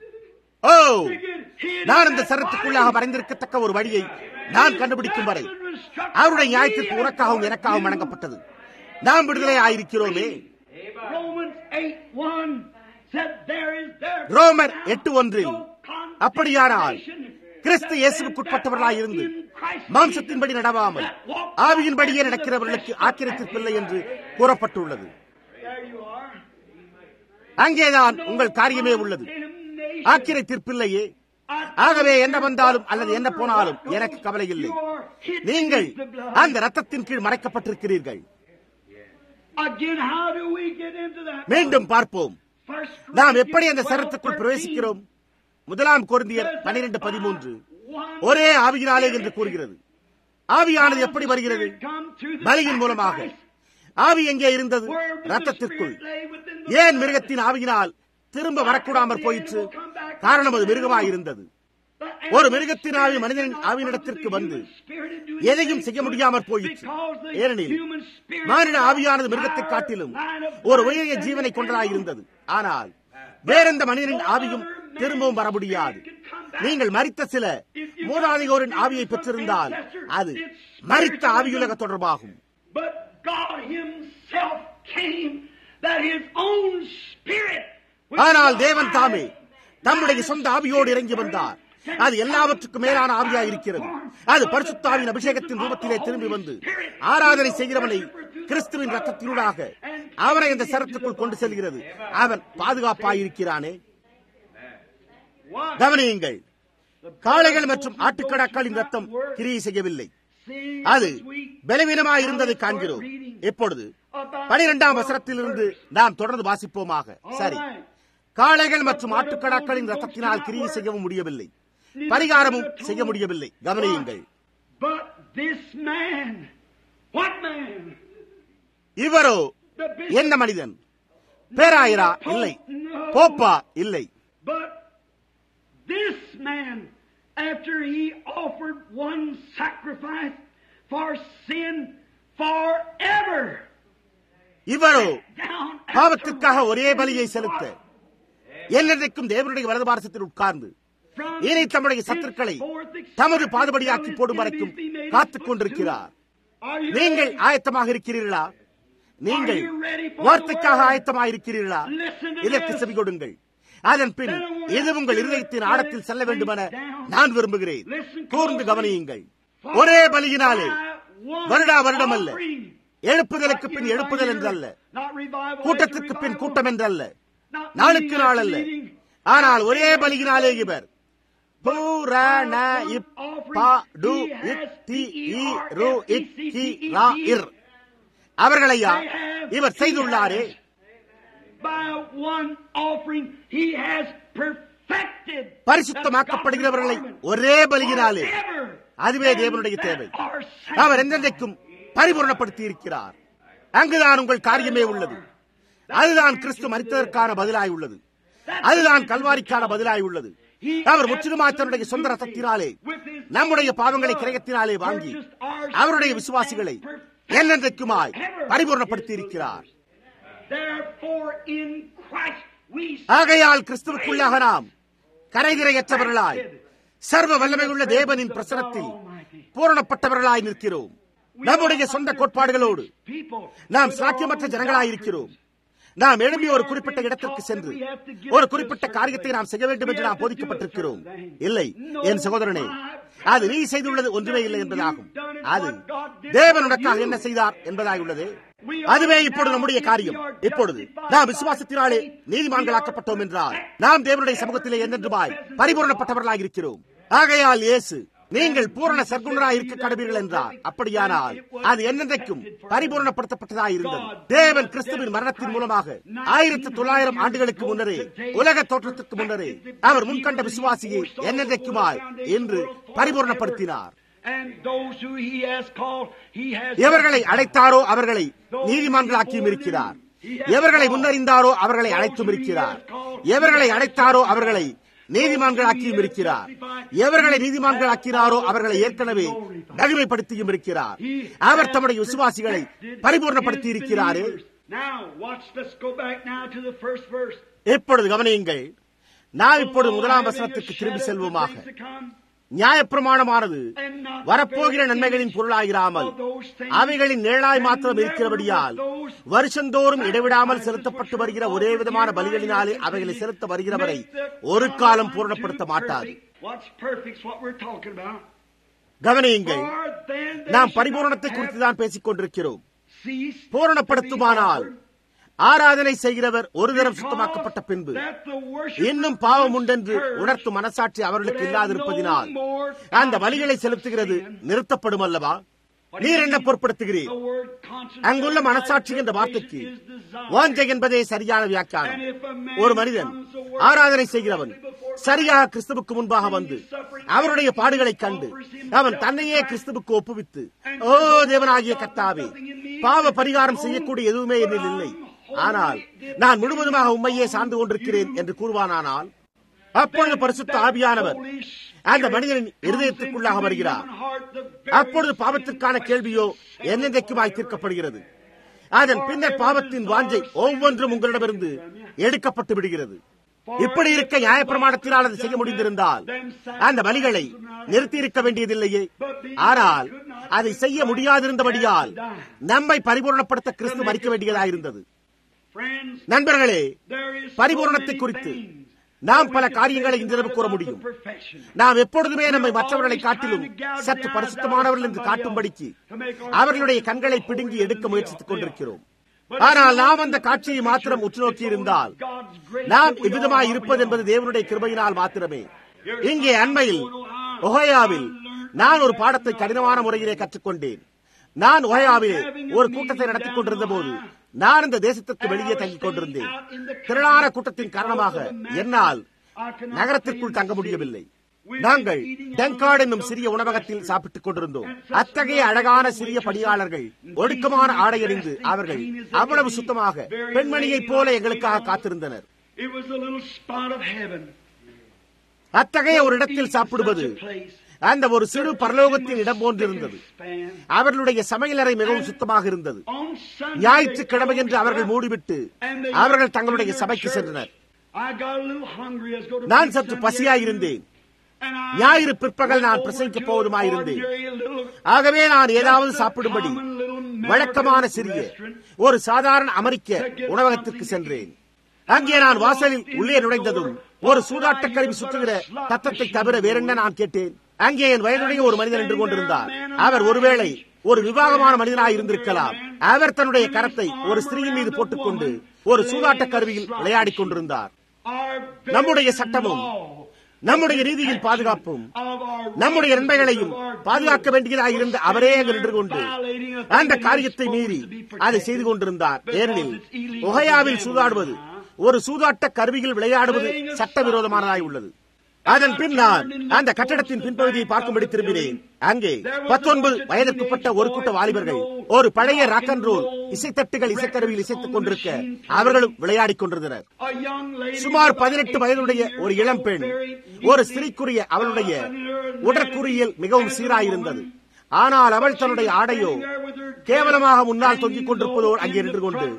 O to get hid நான் in இந்த that சரத்துக்குள்ளாக body, மறைந்திருக்கத்தக்க ஒரு வழியை நான் கண்டுபிடிக்கும் வரை அவருடைய நியாயத்திற்கு உனக்காகவும் எனக்காகவும் வழங்கப்பட்டது நாம் விடுதலை ஆயிருக்கிறோமே Romans 8 1 said there is there ரோமர் எட்டு ஒன்றில் அப்படியானால் கிறிஸ்து இயேசுவுக்குட்பட்டவர்களாய் இருந்து மாம்சத்தின்படி நடவாமல் ஆவியின்படியே நடக்கிறவர்களுக்கு ஆக்கிரத்திற்பில்லை என்று கூறப்பட்டுள்ளது There you are. அங்கேதான் உங்கள் காரியமே உள்ளது ஆக்கிரை தீர்ப்பில்லையே ஆகவே என்ன வந்தாலும் அல்லது என்ன போனாலும் எனக்கு கவலை இல்லை நீங்கள் அந்த ரத்தத்தின் கீழ் மறைக்கப்பட்டிருக்கிறீர்கள் Again, how do we get into that? மீண்டும் பார்ப்போம் First நாம் எப்படி அந்த Corinthians சரத்துக்குள் 12, பிரவேசிக்கிறோம் முதலாம் கொரிந்தியர் பன்னிரண்டு பதிமூன்று ஒரே ஆவியினாலே என்று கூறுகிறது ஆவியானது எப்படி வருகிறது பலியின் மூலமாக ஆவி எங்கே இருந்தது ரத்தத்திற்குள் ஏன் மிருகத்தின் ஆவியினால் திரும்ப வரக்கூடாமற் போயிற்று காரணம் அது மிருகமாய் இருந்தது ஒரு மிருகத்தின் ஆவி மனிதனின் ஆவியினிடத்திற்கு வந்து எதையும் செய்ய முடியாமற் போயிற்று ஏனெனில் மானிட ஆவியானது மிருகத்தை காட்டிலும் ஒரு உயரிய ஜீவனை கொண்டதாய் இருந்தது ஆனால் வேறெந்த மனிதனின் ஆவியும் திரும்பவும் வர முடியாது நீங்கள் மறித்த சில மூதாதையோரின் ஆவியை பெற்றிருந்தால் அது மறித்த ஆவியுலக தொடர்பாகும் But God Himself came that His own Spirit. which ஆனால் was தேவன் தாமே alive, தம்முடைய சொந்த ஆவியோடு இறங்கி வந்தார் அது எல்லாவற்றுக்கும் மேலான ஆவியாக இருக்கிறது அது பரிசுத்தாவின் அபிஷேகத்தின் ரூபத்திலே திரும்பி வந்து ஆராதனை செய்கிறவனை கிறிஸ்துவின் ரத்தத்தினூடாக அவனை இந்த சரத்துக்குள் கொண்டு செல்கிறது அவன் பாதுகாப்பாயிருக்கிறானே What? கவனியுங்கள் காளைகள் மற்றும் ஆட்டுக்கடாக்களின் ரத்தம் கிரியை செய்யவில்லை See, அது we பலவீனமாய் இருந்ததை காண்கிறோம் இப்பொழுது பனிரெண்டாம் வசனத்திலிருந்து நாம் தொடர்ந்து வாசிப்போமாக சரி காளைகள் மற்றும் ஆட்டுக்கடாக்களின் ரத்தத்தினால் கிரியை செய்யவும் முடியவில்லை பரிகாரமும் செய்ய முடியவில்லை கவனியுங்கள் But this man, what man? இவரோ The bishop, என்ன மனிதன் பேராயரா இல்லை போப்பா இல்லை but this man, after he offered one sacrifice for sin forever, இவரோ down at பாவத்திற்காக ஒரே பலியை செலுத்த என்னைக்கும் தேவனுடைய வலது பாரசத்தில் உட்கார்ந்து from இனி தம்முடைய சத்துருக்களை தமது பாதுபடியாக்கி போடும் வரைக்கும் காத்துக் கொண்டிருக்கிறார் Are you நீங்கள் ready? ஆயத்தமாக இருக்கிறீர்களா நீங்கள் வார்த்தைக்காக ஆயத்தமாக இருக்கிறீர்களா இதற்கு செவி கொடுங்கள் அதன் பின் இது உங்கள் இருதயத்தின் ஆழத்தில் செல்ல வேண்டுமென நான் விரும்புகிறேன் கூர்ந்து கவனியுங்கள் ஒரே பலியினாலே வருடா வருடம் அல்ல எழுப்புதலுக்கு பின் எழுப்புதல் என்றல்ல கூட்டத்திற்கு பின் கூட்டம் என்றல்ல நாளுக்கு நாள் அல்ல ஆனால் ஒரே பலியினாலே இவர் பூரண இப்பா டு இத் தி இ ரு இத் கி ரா இர் அவர்களையா இவர் செய்துள்ளாரே By one offering, he has perfected பரிசுத்தமாக்கப்படுகிறவர்களை ஒரே பலியினாலே அதுவே தேவனுடைய தேவை அவர் என்றென்றைக்கும் பரிபூர்ணப்படுத்தி இருக்கிறார் அங்குதான் உங்கள் காரியமே உள்ளது அதுதான் கிறிஸ்து மறித்ததற்கான பதிலாய் உள்ளது அதுதான் கல்வாரிக்கான பதிலாய் உள்ளது அவர் முற்றிலுமாய் தன்னுடைய சொந்த ரத்தத்தினாலே நம்முடைய பாவங்களை கிரயத்தினாலே வாங்கி அவருடைய விசுவாசிகளை என்னென்றைக்குமாய் பரிபூர்ணப்படுத்தி இருக்கிறார் Therefore, in Christ we ஆகையால் கிறிஸ்துவுக்குள்ளாக நாம் கரைதிரையற்றவர்களாய் சர்வ வல்லமையுள்ள தேவனின் பிரசனத்தில் பூரணப்பட்டவர்களாய் நிற்கிறோம் நம்முடைய சொந்த கோட்பாடுகளோடு people நாம் சாக்கியமற்ற ஜனங்களாயிருக்கிறோம் நாம் எழும்பி ஒரு குறிப்பிட்ட இடத்திற்கு சென்று ஒரு குறிப்பிட்ட காரியத்தை நாம் செய்ய வேண்டும் என்று நாம் போதிக்கப்பட்டிருக்கிறோம் இல்லை என் சகோதரனே அது நீ செய்துள்ளது ஒன்றுமே இல்லை என்பதாகும் அது தேவன் உனக்காக என்ன செய்தார் என்பதாய் உள்ளது அதுவே இப்பொழுது நம்முடைய காரியம் இப்பொழுது நாம் விசுவாசத்தினாலே நீதிமான்களாக்கப்பட்டோம் என்றால் நாம் தேவனுடைய சமூகத்திலே என்றென்றுமாய் பரிபூர்ணப்பட்டவர்களாக இருக்கிறோம் ஆகையால் இயேசு நீங்கள் பூரண சர்க்குணராய் இருக்க கடவீர்கள் என்றார் அப்படியானால் அது என்னென்றைக்கும் பரிபூர்ணப்படுத்தப்பட்டதாய் இருந்தது தேவன் கிறிஸ்துவின் மரணத்தின் மூலமாக ஆயிரத்தி தொள்ளாயிரம் ஆண்டுகளுக்கு முன்னரே உலக தோற்றத்திற்கு முன்னரே அவர் முன்கண்ட விசுவாசியை என்னென்றைக்குமாய் என்று பரிபூர்ணப்படுத்தினார் and those who he has called, he has எவர்களை அழைத்தாரோ அவர்களை நீதிமான்களாக்கியும் இருக்கிறார் எவர்களை முன்னறிந்தாரோ அவர்களை அழைத்தும் இருக்கிறார் எவர்களை அழைத்தாரோ அவர்களை நீதிமான்களாக்கியும் இருக்கிறார் எவர்களை நீதிமான்களாக்கினாரோ அவர்களை ஏற்கனவே மகிமைப்படுத்தியும் இருக்கிறார் அவர் தம்முடைய விசுவாசிகளை பரிபூர்ணப்படுத்தி இருக்கிறாரே Now, watch, let's go back now to the first verse. இப்பொழுது கவனியுங்கள் நாம் இப்பொழுது முதலாம் வசனத்திற்கு திரும்பி செல்வோமாக நியாயப்பிரமாணமானது வரப்போகிற நன்மைகளின் பொருளாயிராமல் அவைகளின் நிழலாய் மாத்திரம் இருக்கிறபடியால் வருஷந்தோறும் இடைவிடாமல் செலுத்தப்பட்டு வருகிற ஒரே விதமான பலிகளினாலே அவைகளை செலுத்த வருகிறவரை ஒரு காலம் பூரணப்படுத்த மாட்டாது What's perfect's what we're talking about. கவனியுங்கள் For then they நாம் should பரிபூரணத்தை not குறித்து have தான் பேசிக் கொண்டிருக்கிறோம் ceased பூரணப்படுத்துமானால் to be ஆராதனை செய்கிறவர் ஒரு தரம் offered, சுத்தமாக்கப்பட்ட பின்பு because that the worshipper இன்னும் பாவம் was உண்டென்று purged, உணர்த்தும் மனசாட்சி அவர்களுக்கு would have இல்லாதிருப்பதினால் no more அந்த பலிகளை செலுத்துகிறது நிறுத்தப்படும் அல்லவா நீர் என்ன பொருட்படுத்துகிறீர் The word conscience அங்குள்ள மனசாட்சி என்ற வார்த்தைக்கு is desire. வாஞ்சை என்பதே சரியான And வியாக்கியானம் if a man ஒரு மனிதன் comes to worship ஆராதனை செய்கிறவன் சரியாக கிறிஸ்துவுக்கு முன்பாக வந்து அவருடைய பாடுகளை கண்டு அவன் தன்னையே கிறிஸ்துவுக்கு ஒப்புவித்து ஓ தேவனாகிய கர்த்தாவே பாவ பரிகாரம் செய்யக்கூடிய எதுவுமே என்னில் இல்லை ஆனால் நான் முழுவதுமாக உண்மையே சார்ந்து கொண்டிருக்கிறேன் என்று கூறுவானானால் அப்பொழுது பரிசுத்த ஆவியானவர் அந்த மனிதனின் இருதயத்திற்குள்ளாக வருகிறார் அப்பொழுது பாவத்திற்கான கேள்வியோ என்னென்றைக்குமாய் தீர்க்கப்படுகிறது அதன் பின்னர் பாவத்தின் வாஞ்சை ஒவ்வொன்றும் உங்களிடமிருந்து எடுக்கப்பட்டு விடுகிறது இப்படி இருக்க நியாயப்பிரமாணத்தினால் அதை செய்ய முடிந்திருந்தால் அந்த பலிகளை நிறுத்தியிருக்க வேண்டியதில்லையே ஆனால் அதை செய்ய முடியாதிருந்தபடியால் நம்மை பரிபூர்ணப்படுத்த கிறிஸ்து மறிக்க வேண்டியதாயிருந்தது நண்பர்களே பரிபூர்ணத்தை குறித்து நாம் பல காரியங்களை இன்றிரவு கூற முடியும் நாம் எப்பொழுதுமே நம்மை மற்றவர்களை காட்டிலும் சற்று பரிசுத்தமானவர்கள் என்று காட்டும்படிக்கு அவர்களுடைய கண்களை பிடுங்கி எடுக்க முயற்சித்துக் கொண்டிருக்கிறோம் ஆனால் நாம் அந்த காட்சியை மாத்திரம் உற்று நோக்கி இருந்தால் நாம் இவ்விதமாய் இருப்பது என்பது தேவனுடைய கிருபையினால் மாத்திரமே இங்கே அண்மையில் ஒஹோயாவில் நான் ஒரு பாடத்தை கடினமான முறையிலே கற்றுக்கொண்டேன் நான் ஒஹோயாவிலே ஒரு கூட்டத்தை நடத்திக் கொண்டிருந்த போது நான் இந்த தேசத்திற்கு வெளியே தங்கிக் கொண்டிருந்தேன் திரளான கூட்டத்தின் காரணமாக என்னால் நகரத்திற்குள் தங்க முடியவில்லை நாங்கள் டங்கார்ட் என்னும் சிறிய உணவகத்தில் சாப்பிட்டுக் கொண்டிருந்தோம் அத்தகைய அழகான சிறிய பணியாளர்கள் ஒடுக்கமான ஆடை அணிந்து அவர்கள் அவ்வளவு சுத்தமாக பெண்மணியைப் போல எங்களுக்காக காத்திருந்தனர் அத்தகைய ஒரு இடத்தில் சாப்பிடுவது அந்த ஒரு சிறு பரலோகத்தின் இடம் போன்றிருந்தது அவர்களுடைய சமையலறை மிகவும் சுத்தமாக இருந்தது ஞாயிற்றுக்கிழமை என்று அவர்கள் மூடிவிட்டு அவர்கள் தங்களுடைய சபைக்கு சென்றனர் நான் சற்று பசியாயிருந்தேன் ஞாயிறு பிற்பகல் நான் பிரசங்கிக்கப் போவதுமாயிருந்தேன் ஆகவே நான் ஏதாவது சாப்பிடும்படி வழக்கமான சிறிய ஒரு சாதாரண அமெரிக்க உணவகத்திற்கு சென்றேன் அங்கே நான் வாசலில் உள்ளே நுழைந்ததும் ஒரு சூதாட்ட கருவி சுற்றுகிற தத்தத்தை தவிர வேறென்ன நான் கேட்டேன் அங்கே என் வயதுடைய ஒரு மனிதன் நின்று கொண்டிருந்தார் அவர் ஒருவேளை ஒரு விவாகமான மனிதனாய் இருந்திருக்கலாம் அவர் தன்னுடைய கரத்தை ஒரு ஸ்திரீயின் மீது போட்டுக்கொண்டு ஒரு சூதாட்ட கருவியில் விளையாடிக் கொண்டிருந்தார் நம்முடைய சட்டமும் நம்முடைய ரீதியில் பாதுகாப்பும் நம்முடைய நன்மைகளையும் பாதுகாக்க வேண்டியதாக இருந்த அவரே அங்கு நின்று கொண்டு அந்த காரியத்தை மீறி அதை செய்து கொண்டிருந்தார் ஏனெனில் ஒகையாவில் சூதாடுவது ஒரு சூதாட்ட கருவியில் விளையாடுவது சட்டவிரோதமானதாய் உள்ளது அதன் பின் நான் அந்த கட்டடத்தின் பின்பகுதியை பார்க்கும்படி திரும்பினேன் அங்கே பத்தொன்பது வயதிற்குட்பட்ட ஒரு கூட்ட வாலிபர்கள் ஒரு பழைய ராக் அண்ட் ரோல் இசைத்தட்டுகள் இசைக்கருவியில் இசைத்துக் கொண்டிருக்க அவர்களும் விளையாடிக் கொண்டிருந்தனர் சுமார் பதினெட்டு வயதுடைய ஒரு இளம் பெண் ஒரு ஸ்திரீக்குரிய அவளுடைய உடற்குறியல் மிகவும் சீராயிருந்தது ஆனால் அவள் தன்னுடைய ஆடையோ கேவலமாக முன்னால் தொங்கிக் கொண்டிருப்பதோடு அங்கே நின்று கொண்டு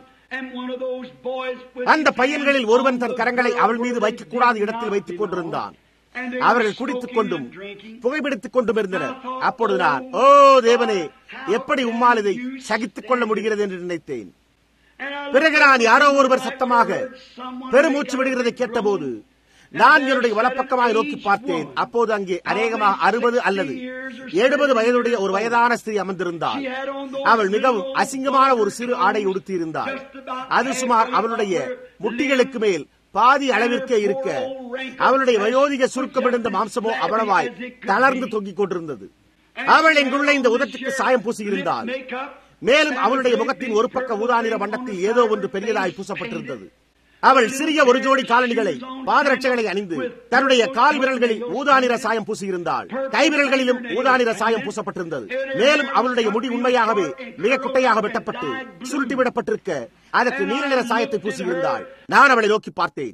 அந்த பையன்களில் ஒருவன் தன் கரங்களை அவள் மீது வைக்கக்கூடாத இடத்தில் வைத்துக் கொண்டிருந்தான் அவர்கள் குடித்துக் கொண்டும் புகைப்பிடித்துக் கொண்டும் இருந்தனர் அப்பொழுது நான் ஓ தேவனே எப்படி உம்மால் இதை சகித்துக் கொள்ள முடிகிறது என்று நினைத்தேன் பிறகு நான் யாரோ ஒருவர் சத்தமாக பெருமூச்சு விடுகிறதை கேட்டபோது நான் என்னுடைய வலப்பக்கமாக நோக்கி பார்த்தேன் அப்போது அங்கே அநேகமாக அறுபது அல்லது எழுபது வயதுடைய ஒரு வயதான ஸ்திரீ அமர்ந்திருந்தாள் அவள் மிகவும் அசிங்கமான ஒரு சிறு ஆடை உடுத்தியிருந்தாள் அது சுமார் அவளுடைய முட்டிகளுக்கு மேல் பாதி அளவிற்கே இருக்க அவளுடைய வயோதிக சுருக்கமிருந்த மாம்சமோ அவ்வளவாய் தளர்ந்து தொங்கிக் கொண்டிருந்தது அவள் எங்குள்ள இந்த உதட்டுக்கு சாயம் பூசியிருந்தாள் மேலும் அவளுடைய முகத்தின் ஒரு பக்க ஊதாநிற வண்ணத்தில் ஏதோ ஒன்று பெரியதாய் பூசப்பட்டிருந்தது அவள் சிறிய ஒரு ஜோடி காலணிகளை பாதரட்சைகளை அணிந்து தன்னுடைய கால் விரல்களில் ஊதாநிற சாயம் பூசியிருந்தாள் கை விரல்களிலும் ஊதாநிற சாயம் பூசப்பட்டிருந்தது மேலும் அவளுடைய முடி உண்மையாகவே மிக குட்டையாக வெட்டப்பட்டு சுருட்டி விடப்பட்டிருக்க அதற்கு நீல நிற சாயத்தை பூசியிருந்தாள் நான் அவளை நோக்கி பார்த்தேன்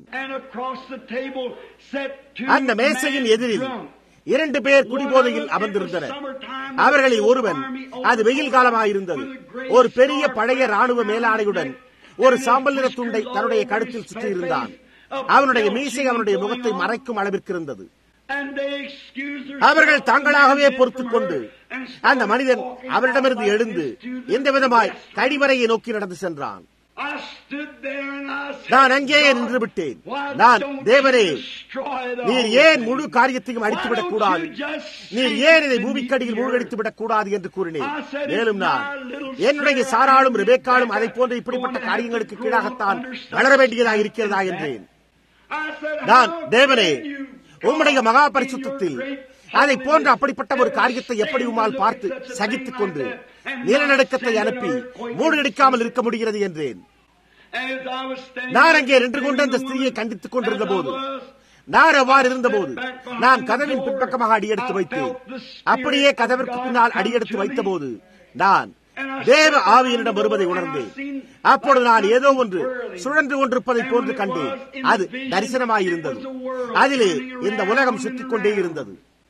அந்த மேசையின் எதிரில் இரண்டு பேர் குடிபோதையில் அமர்ந்திருந்தனர் அவர்களில் ஒருவன் அது வெயில் காலமாயிருந்தது ஒரு பெரிய பழைய ராணுவ மேலாடையுடன் ஒரு சாம்பல் நிற துண்டை தன்னுடைய கழுத்தில் சுற்றியிருந்தான் அவனுடைய மீசை அவனுடைய முகத்தை மறைக்கும் அளவிற்கு இருந்தது அவர்கள் தாங்களாகவே பொறுத்துக் கொண்டு அந்த மனிதன் அவரிடமிருந்து எழுந்து எந்த விதமாய் கடிவரையை நோக்கி நடந்து சென்றான் நான் அங்கேயே நின்று விட்டேன் நான் தேவரே நீர் ஏன் முழு காரியத்தையும் அடித்துவிடக் கூடாது நீர் ஏன் இதை பூமிக்கடியில் மூழ்கடித்து விடக் கூடாது என்று கூறினேன் மேலும் நான் என்னுடைய சாராளும் ரிபேக்காலும் அதை போன்ற இப்படிப்பட்ட காரியங்களுக்கு கீழாகத்தான் வளர வேண்டியதாக இருக்கிறதா என்றேன் நான் தேவனே உம்முடைய மகா பரிசுத்தத்தில் அதை போன்ற அப்படிப்பட்ட ஒரு காரியத்தை எப்படி உமால் பார்த்து சகித்துக் கொண்டு நிலநடுக்கத்தை அனுப்பி மூழ்கடிக்காமல் இருக்க முடிகிறது என்றேன் நான் அங்கே நின்று கொண்டு அந்த ஸ்திரீயை கண்டித்துக் கொண்டிருந்த போது நான் அவ்வாறு இருந்தபோது நான் கதவின் பின்பக்கமாக அடியெடுத்து வைத்தேன் அப்படியே கதவிற்கு பின்னால் அடியெடுத்து வைத்த போது நான் தேவ ஆவியனிடம் வருவதை உணர்ந்தேன் அப்பொழுது நான் ஏதோ ஒன்று சுழன்று கொண்டிருப்பதை போன்று கண்டேன் அது தரிசனமாயிருந்தது அதிலே இந்த உலகம் சுற்றிக் கொண்டே இருந்தது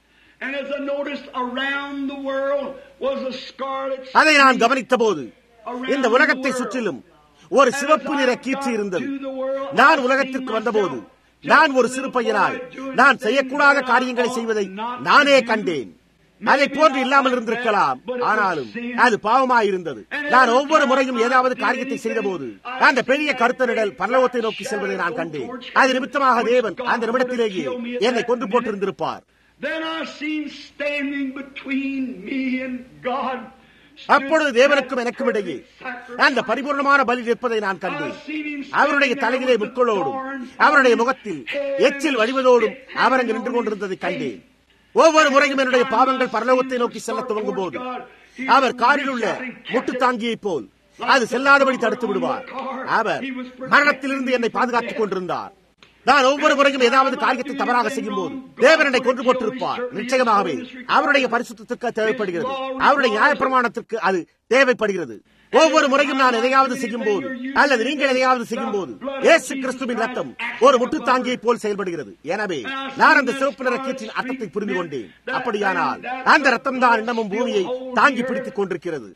அதை நான் கவனித்த போது இந்த உலகத்தை சுற்றிலும் ஒரு சிவப்பு நிற கீற்று இருந்தது நான் உலகத்திற்கு வந்தபோது நான் ஒரு சிறு பையனாய் நான் செய்யக்கூடாத காரியங்களை செய்வதை நானே கண்டேன் அதை போன்று இல்லாமல் இருந்திருக்கலாம் ஆனாலும் அது பாவமாயிருந்தது நான் ஒவ்வொரு முறையும் ஏதாவது காரியத்தை செய்த போது அந்த பெரிய கருத்தரிடல் பல்லவத்தை நோக்கி செல்வதை நான் கண்டேன் அது நிமித்தமாக தேவன் அந்த நிமிடத்திலேயே என்னை கொண்டு போட்டிருந்திருப்பார் Then I seen standing between me and God. அப்பொழுது தேவனுக்கும் எனக்கும் இடையே அந்த பரிபூர்ணமான பலி நிற்பதை நான் கண்டேன் அவருடைய தலையிலே முட்களோடும் அவருடைய முகத்தில் எச்சில் வடிவதோடும் அவர் அங்கு நின்று கொண்டிருந்ததை கண்டேன் ஒவ்வொரு முறையும் என்னுடைய பாவங்கள் பரலோகத்தை நோக்கி செல்ல துவங்கும் போது அவர் காரில் உள்ள முட்டுத்தாங்கியைப் போல் அது செல்லாதபடி தடுத்து விடுவார் அவர் மரணத்திலிருந்து என்னை பாதுகாத்துக் கொண்டிருந்தார் நான் ஒவ்வொரு முறையும் ஏதாவது காரியத்தை தவறாக செய்யும் போது தேவன் என்னை கொண்டு போட்டிருப்பார் நிச்சயமாகவே அவருடைய பரிசுத்திற்கு தேவைப்படுகிறது அவருடைய நியாயப்பிரமாணத்திற்கு அது தேவைப்படுகிறது ஒவ்வொரு முறையும் நான் எதையாவது செய்யும் போது அல்லது நீங்கள் எதையாவது செய்யும் போது இயேசு கிறிஸ்துவின் ரத்தம் ஒரு முட்டுத்தாங்கியை போல் செயல்படுகிறது எனவே நான் அந்த சிவப்பு நிற கீற்றின் அர்த்தத்தை புரிந்து கொண்டேன் அப்படியானால் அந்த ரத்தம் தான் இன்னமும் பூமியை தாங்கி பிடித்துக் கொண்டிருக்கிறது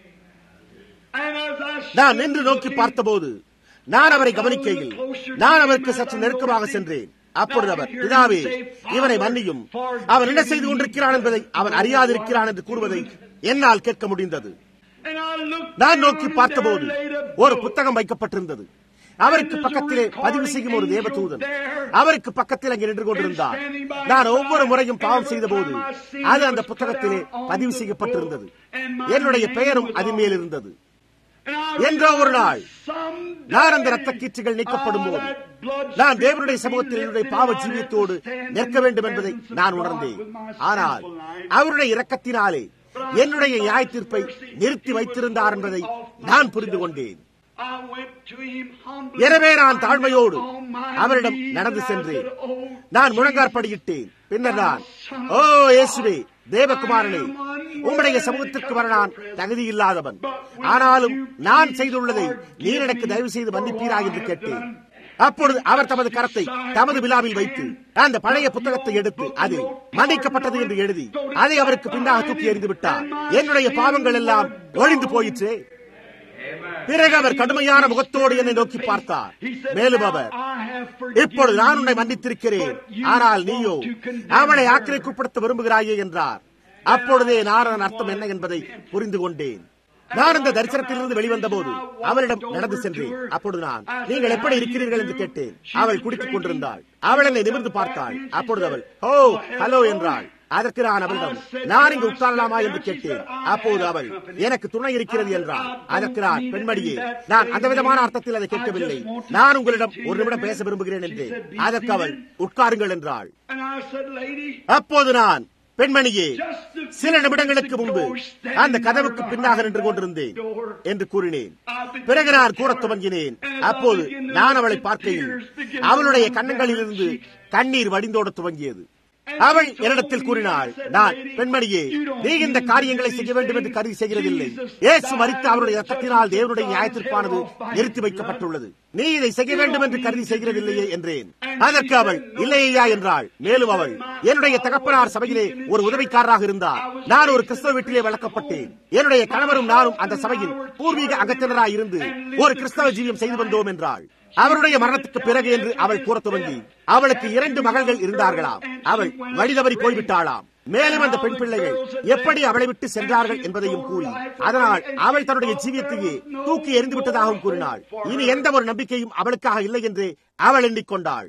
And as I நான் நின்று நோக்கி பார்த்தபோது நான் அவரை கவனிக்கையில் நான் அவருக்கு சற்று நெருக்கமாக சென்றேன் அப்பொழுது அவர் பிதாவே இவனை மன்னியும் அவன் என்ன செய்து கொண்டிருக்கிறான் என்பதை அவன் அறியாதிருக்கிறான் என்று கூறுவதை என்னால் கேட்க முடிந்தது and I looked நான் நோக்கி down, பார்த்தபோது there laid a ஒரு book. புத்தகம் வைக்கப்பட்டிருந்தது அவருக்கு பக்கத்திலே பதிவு செய்யும் ஒரு தேவதூதன் அவருக்கு பக்கத்தில் அங்கே நின்று கொண்டிருந்தார் நான் ஒவ்வொரு முறையும் பாவம் செய்த போது அது அந்த புத்தகத்திலே பதிவு செய்யப்பட்டிருந்தது என்னுடைய பெயரும் அதன் மேல் இருந்தது And I என்றோ ஒரு நாள் someday நான் அந்த ரத்த கீற்றுகள் நீக்கப்படும் போது நான் தேவனுடைய சமூகத்தில் என்னுடைய பாவ ஜீவியத்தோடு நிற்க வேண்டும் என்பதை நான் உணர்ந்தேன் ஆனால் அவருடைய இரக்கத்தினாலே என்னுடைய நியாய தீர்ப்பை நிறுத்தி வைத்திருந்தார் என்பதை நான் புரிந்து கொண்டேன் I went to him humbly. எனவே நான் தாழ்மையோடு On my அவரிடம் knees, நடந்து and I சென்றேன் said, "Oh, நான் முழங்காற்படியிட்டேன் பின்னர் நான் ஓ இயேசுவே தேவகுமாரனே உம்முடைய சமூகத்திற்கு வர நான் தகுதி இல்லாதவன் ஆனாலும் நான் செய்துள்ளதை நீர் எனக்கு தயவு செய்து மன்னிப்பீரா என்று கேட்டேன் அப்பொழுது அவர் தமது கரத்தை தமது விழாவில் வைத்து அந்த பழைய புத்தகத்தை எடுத்து அதில் மன்னிக்கப்பட்டது என்று எழுதி அதை அவருக்கு பின்னாக தூக்கி எறிந்து விட்டார் என்னுடைய பாவங்கள் எல்லாம் ஒழிந்து போயிற்றே பிறகு அவர் கடுமையான முகத்தோடு என்னை நோக்கி பார்த்தார் மேலும் அவர் இப்பொழுது நான் உன்னை மன்னித்திருக்கிறேன் ஆனால் நீயோ அவளை ஆக்கிரைக்குட்படுத்த விரும்புகிறாயே என்றார் அப்பொழுதே நான் அதன் அர்த்தம் என்ன என்பதை புரிந்து கொண்டேன் நான் இந்த தரிசனத்திலிருந்து வெளிவந்த போது அவளிடம் நடந்து சென்றேன் அப்பொழுது நான் நீங்கள் எப்படி இருக்கிறீர்கள் என்று கேட்டேன் அவள் குடித்துக் கொண்டிருந்தாள் அவள் என்னை நிமிர்ந்து பார்த்தாள் அப்பொழுது அவள் ஓ ஹலோ என்றாள் அதற்கு நான் அவளிடம் நான் இங்கு உட்காரலாமா என்று கேட்டேன் அப்போது அவள் எனக்கு துணை இருக்கிறது என்றாள் அதற்கு நான் பெண்மணியே நான் அந்த விதமான அர்த்தத்தில் அதை கேட்கவில்லை நான் உங்களிடம் ஒரு நிமிடம் பேச விரும்புகிறேன் என்று அதற்கு அவள் உட்காருங்கள் என்றாள் And I said, lady, அப்போது நான் பெண்மணியே சில நிமிடங்களுக்கு முன்பு அந்த கதவுக்கு பின்னாக நின்று கொண்டிருந்தேன் என்று கூறினேன் பிறகு நான் கூறத் துவங்கினேன் அப்போது நான் அவளை பார்க்கையில் அவளுடைய கன்னங்களிலிருந்து கண்ணீர் வடிந்தோட துவங்கியது அவள் என்னிடத்தில் கூறினாள் நான் பெண்மணியே நீ இந்த காரியங்களை செய்ய வேண்டும் என்று கருதி செய்கிறதில்லை இயேசு மறித்து அவருடைய ரத்தத்தினால் தேவனுடைய நியாயத்திற்கானது நிறுத்தி வைக்கப்பட்டுள்ளது நீ இதை செய்ய வேண்டும் என்று கருதி செய்கிறதில்லையே என்றேன் அதற்கு அவள் இல்லையா என்றாள் மேலும் அவள் என்னுடைய தகப்பனார் சபையிலே ஒரு உதவிக்காரராக இருந்தார் நான் ஒரு கிறிஸ்தவ வீட்டிலே வளர்க்கப்பட்டேன் என்னுடைய கணவரும் நானும் அந்த சபையின் பூர்வீக அங்கத்தினராய் இருந்து ஒரு கிறிஸ்தவ ஜீவியம் செய்து வந்தோம் என்றாள் அவருடைய மரணத்துக்கு பிறகு என்று அவள் கூற துவங்கி அவளுக்கு இரண்டு மகள்கள் இருந்தார்களாம் அவள் வழிதவறி போய்விட்டாளாம் மேலும் அந்த பெண் பிள்ளைகள் எப்படி அவளை விட்டு சென்றார்கள் என்பதையும் கூறி அதனால் அவள் தன்னுடைய ஜீவியத்தையே தூக்கி எறிந்து விட்டதாகவும் கூறினாள் இனி எந்த ஒரு நம்பிக்கையும் அவளுக்காக இல்லை என்று அவள் எண்ணிக்கொண்டாள்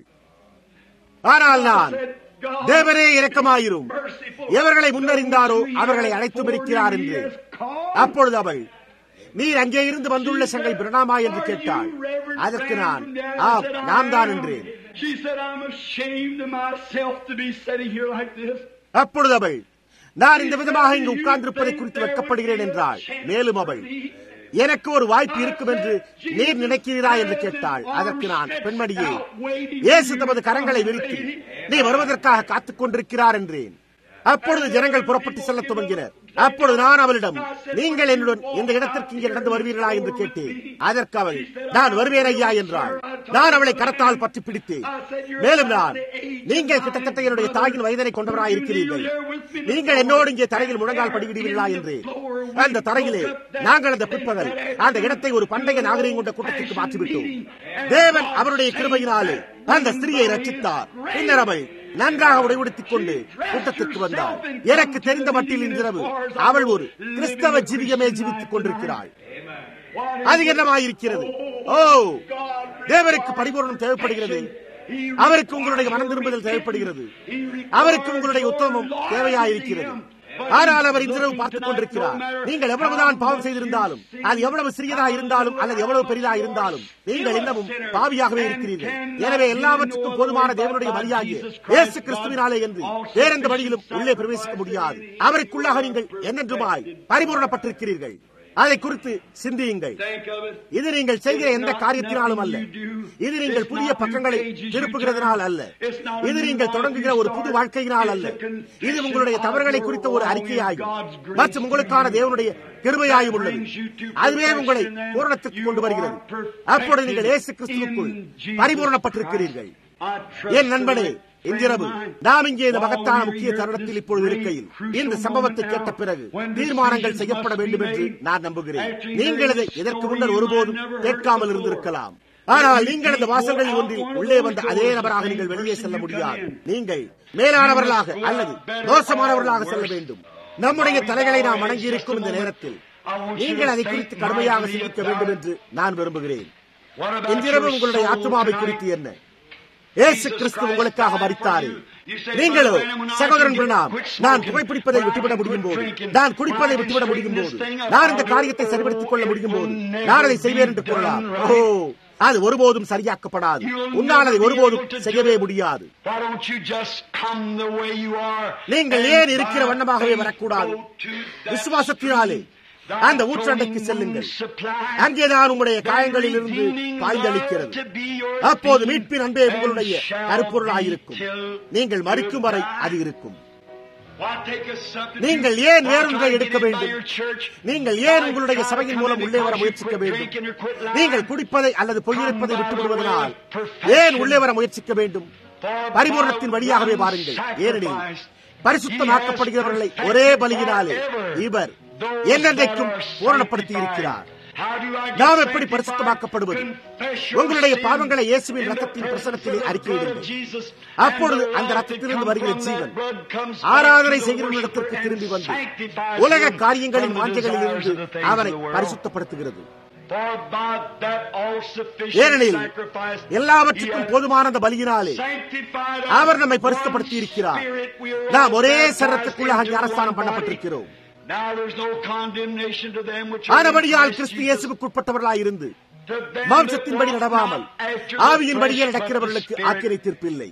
ஆனால் நான் தேவரே இரக்கமாயிரும் எவர்களை முன்னறிந்தாரோ அவர்களை அழைத்து இருக்கிறார் என்று அப்பொழுது அவள் நீர் அங்கே இருந்து வந்துள்ள சங்கை பிரணாமா என்று கேட்டாள் அதற்கு நான் ஆம் நான் தான் என்றேன் She said, I'm ashamed of myself to be sitting here like this. அப்பொழுது அவள் நான் இந்த விதமாக இங்கு உட்கார்ந்திருப்பதை குறித்து வெட்கப்படுகிறேன் என்றாள் மேலும் அவள் எனக்கு ஒரு வாய்ப்பு இருக்கும் என்று நீர் நினைக்கிறீரா என்று கேட்டாள் அதற்கு நான் பெண்மணியே இயேசு தமது கரங்களை விரித்து நீ வருவதற்காக காத்துக் கொண்டிருக்கிறார் என்றேன் அப்பொழுது ஜனங்கள் புறப்பட்டு செல்ல துவங்கினர் அப்பொழுது நான் அவளிடம் நீங்கள் என்னுடன் இந்த இடத்திற்கு இங்கே நடந்து வருவீர்களா என்று கேட்டேன் அதற்கு அவள் நான் வருவேன் ஐயா என்றாள் நான் அவளை கரத்தால் பற்றி பிடித்தேன் மேலும் நான் நீங்கள் கிட்டத்தட்ட என்னுடைய தாயின் வயதனை கொண்டவராய் இருக்கிறீர்கள் நீங்கள் என்னோடு இங்கே தரையில் முழங்கால் படிவிடுவீர்களா என்று அந்த தரையிலே நாங்கள் அந்த பிற்பகல் அந்த இடத்தை ஒரு பண்டைய நாகரிகம் கொண்ட கூட்டத்திற்கு மாற்றிவிட்டோம் தேவன் அவருடைய கிருபையினாலே அந்த ஸ்திரியை ரட்சித்தார் பின்னர் அவள் நன்றாக உடைவெடுத்துக் கொண்டு கூட்டத்திற்கு வந்தாள் எனக்கு தெரிந்த மட்டில் இன்றிரவு அவள் ஒரு கிறிஸ்தவ ஜீவியமே ஜீவித்துக் கொண்டிருக்கிறாள் அது என்னமாயிருக்கிறது ஓ தேவருக்கு பரிபூரணம் தேவைப்படுகிறது அவருக்கு உங்களுடைய மனம் திரும்புதல் தேவைப்படுகிறது அவருக்கு உங்களுடைய உத்தமம் தேவையாயிருக்கிறது ஆனால் அவர் இன்றிரவு பார்த்துக் கொண்டிருக்கிறார் நீங்கள் எவ்வளவுதான் பாவம் செய்திருந்தாலும் அது எவ்வளவு சிறியதா இருந்தாலும் அல்லது எவ்வளவு பெரிதா இருந்தாலும் நீங்கள் இன்னமும் பாவியாகவே இருக்கிறீர்கள் எனவே எல்லாவற்றுக்கும் போதுமான தேவனுடைய வழியாகிய இயேசு கிறிஸ்துவினாலே என்று வேறெந்த வழியிலும் உள்ளே பிரவேசிக்க முடியாது அவருக்குள்ளாக நீங்கள் என்னென்றுமாய் பரிபூர்ணப்பட்டிருக்கிறீர்கள் அதை குறித்து சிந்தியுங்கள் இது நீங்கள் செய்கிற எந்த காரியத்தினாலும் அல்ல இது நீங்கள் புதிய பக்கங்களை திருப்புகிறதுனால் அல்ல இது நீங்கள் தொடங்குகிற ஒரு புது வாழ்க்கையினால் அல்ல இது உங்களுடைய தவறுகளை குறித்த ஒரு அறிக்கையாயும் மற்றும் உங்களுக்கான தேவனுடைய கிருமையாயும் உள்ளது அதுவே உங்களை பூரணத்திற்கு கொண்டு வருகிறது அப்பொழுது நீங்கள் இயேசு கிறிஸ்துவுக்குள் பரிபூரணப்பட்டிருக்கிறீர்கள் என் நண்பனே இன்றிரவு நாம் இங்கே இந்த மகத்தான முக்கிய தருணத்தில் இப்பொழுது இருக்கையில் இந்த சம்பவத்தை கேட்ட பிறகு தீர்மானங்கள் செய்யப்பட வேண்டும் என்று நான் நம்புகிறேன் நீங்கள் இதை இதற்கு முன்னர் ஒருபோதும் கேட்காமல் இருந்திருக்கலாம் ஆனால் நீங்கள் இந்த வாசல்களில் ஒன்றில் உள்ளே வந்த அதே நபராக நீங்கள் வெளியே செல்ல முடியாது நீங்கள் மேலானவர்களாக அல்லது மோசமானவர்களாக செல்ல வேண்டும் நம்முடைய தலைகளை நாம் வணங்கியிருக்கும் இந்த நேரத்தில் நீங்கள் அதை குறித்து கடுமையாக சிந்திக்க வேண்டும் என்று நான் விரும்புகிறேன் இன்றிரவு உங்களுடைய ஆத்மாவை குறித்து என்ன ஏசு கிறிஸ்து உங்களுக்காக மறித்தாரே நீங்களோ சகோதரன் பிரணாம் நான் புகைப்பிடிப்பதை விட்டுவிட முடியும் போது நான் குடிப்பதை விட்டுவிட முடியும் போது நான் இந்த காரியத்தை சரிபடுத்திக் கொள்ள முடியும் போது நான் அதை செய்வேன் என்று கூறலாம் ஓ அது ஒருபோதும் சரியாக்கப்படாது உன்னால் அதை ஒருபோதும் செய்யவே முடியாது நீங்கள் ஏன் இருக்கிற வண்ணமாகவே வரக்கூடாது விசுவாசத்தினாலே அந்த ஊற்றண்டைக்கு செல்லுங்கள் அங்கேதான் உங்களுடைய காயங்களில் இருந்து பாய்ந்தளிக்கிறது அப்போது மீட்பின் அன்பே உங்களுடைய கருப்பொருளாயிருக்கும் நீங்கள் மறிக்கும் வரை அது இருக்கும் நீங்கள் ஏன் வேறொன்றை எடுக்க வேண்டும் நீங்கள் ஏன் உங்களுடைய சபையின் மூலம் உள்ளே வர முயற்சிக்க வேண்டும் நீங்கள் குடிப்பதை அல்லது பொய்யிருப்பதை விட்டுவிடுவதனால் ஏன் உள்ளே வர முயற்சிக்க வேண்டும் பரிபூர்ணத்தின் வழியாகவே பாருங்கள் ஏனெனில் பரிசுத்தமாக்கப்படுகிறவர்களை ஒரே பலியினாலே இவர் என்னென்றைக்கும் பூரணப்படுத்தி இருக்கிறார் நாம் எப்படி பரிசுத்தமாக்கப்படுவது உங்களுடைய பாவங்களை இயேசுவின் ரத்தத்தின் பிரசனத்திலே அறிக்கையிடுங்கள் அப்பொழுது அந்த ரத்தத்திலிருந்து வருகிற ஜீவன் ஆராதனை செய்கிற இடத்திற்கு திரும்பி வந்து உலக காரியங்களின் வாஞ்சைகளில் இருந்து அவரை பரிசுத்தப்படுத்துகிறது ஏனெனில் எல்லாவற்றுக்கும் போதுமான அந்த பலியினாலே அவர் நம்மை பரிசுத்தப்படுத்தி இருக்கிறார் நாம் ஒரே சரத்துக்குள்ளாக ஞானஸ்தானம் பண்ணப்பட்டிருக்கிறோம் ஆனபடியால் கிறிஸ்து இயேசுக்குட்பட்டவர்களாய் இருந்து மாம்சத்தின்படி நடவாமல் ஆவியின்படியே நடக்கிறவர்களுக்கு ஆக்கிரை தீர்ப்பில்லை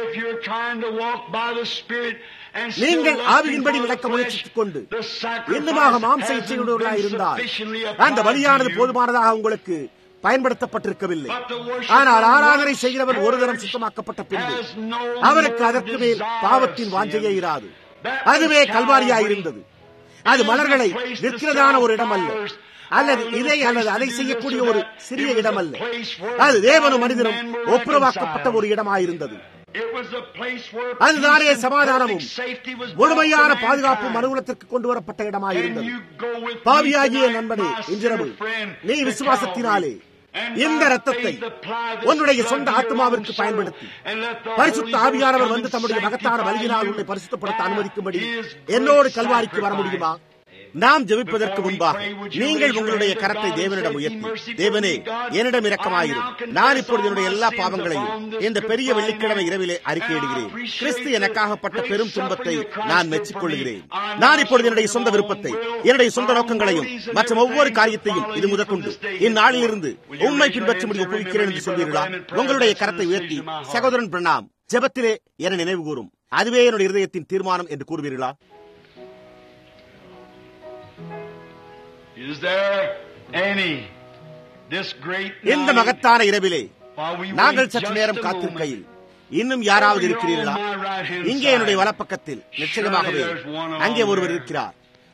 நீங்கள் ஆவியின்படி நடக்க முயற்சித்துக் கொண்டு இன்னுமாக மாம்ச இச்சையுடையவர்களாக இருந்தால் அந்த வழியானது போதுமானதாக உங்களுக்கு பயன்படுத்தப்பட்டிருக்கவில்லை ஆனால் ஆராதனை செய்கிறவர் ஒரு தரம் சுத்தமாக்கப்பட்ட பின்பு அவருக்கு அதற்கு மேல் பாவத்தின் வாஞ்சையே இராது அதுவே கல்வாரியாயிருந்தது அது மலர்களை விற்கிறதான ஒரு இடம் அல்ல அல்லது இதை அல்லது அதை செய்யக்கூடிய ஒரு சிறிய இடம் அல்ல அது தேவனும் மனிதனும் ஒப்புரவாக்கப்பட்ட ஒரு இடமாயிருந்தது அதுதானே சமாதானமும் முழுமையான பாதுகாப்பு மனுகுலத்திற்கு கொண்டு வரப்பட்ட இடமாயிருந்தது பாவியாகிய நண்பனே இன்றிரவு நீ விசுவாசத்தினாலே இந்த ரத்தத்தை உன்னுடைய சொந்த ஆத்மாவிற்கு பயன்படுத்தி பரிசுத்த ஆவியானவர் வந்து தம்முடைய மகத்தான வலியினால் உன்னை பரிசுத்தப்படுத்த அனுமதிக்கும்படி என்னோடு கல்வாரிக்கு வர முடியுமா நாம் ஜெபிப்பதற்கு முன்பாக நீங்கள் உங்களுடைய கரத்தை தேவனிடம் உயர்த்தி தேவனே என்னிடம் இரக்கமாயிரும் நான் இப்பொழுது என்னுடைய எல்லா பாவங்களையும் இந்த பெரிய வெள்ளிக்கிழமை இரவிலே அறிக்கையிடுகிறேன் கிறிஸ்து எனக்காகப்பட்ட பெரும் துன்பத்தை நான் மெச்சிக்கொள்கிறேன் நான் இப்பொழுது என்னுடைய சொந்த விருப்பத்தை என்னுடைய சொந்த நோக்கங்களையும் மற்றும் ஒவ்வொரு காரியத்தையும் இது முதற்கொண்டு இந்நாளிலிருந்து உண்மை பின்பற்றும்படி ஒப்புவிக்கிறேன் என்று சொல்வீர்களா உங்களுடைய கரத்தை உயர்த்தி சகோதரன் பிரணாம் ஜெபத்திலே என நினைவு கூறும் அதுவே என்னுடைய இருதயத்தின் தீர்மானம் என்று கூறுவீர்களா Is there any this great இந்த night, மகத்தான இரவிலே while we நாங்கள் wait சற்று just நேரம் a காத்திருக்கையில் moment, இன்னும் யாராவது இருக்கிறீர்களா இங்கே என்னுடைய வலப்பக்கத்தில் நிச்சயமாகவே அங்கே ஒருவர் இருக்கிறார்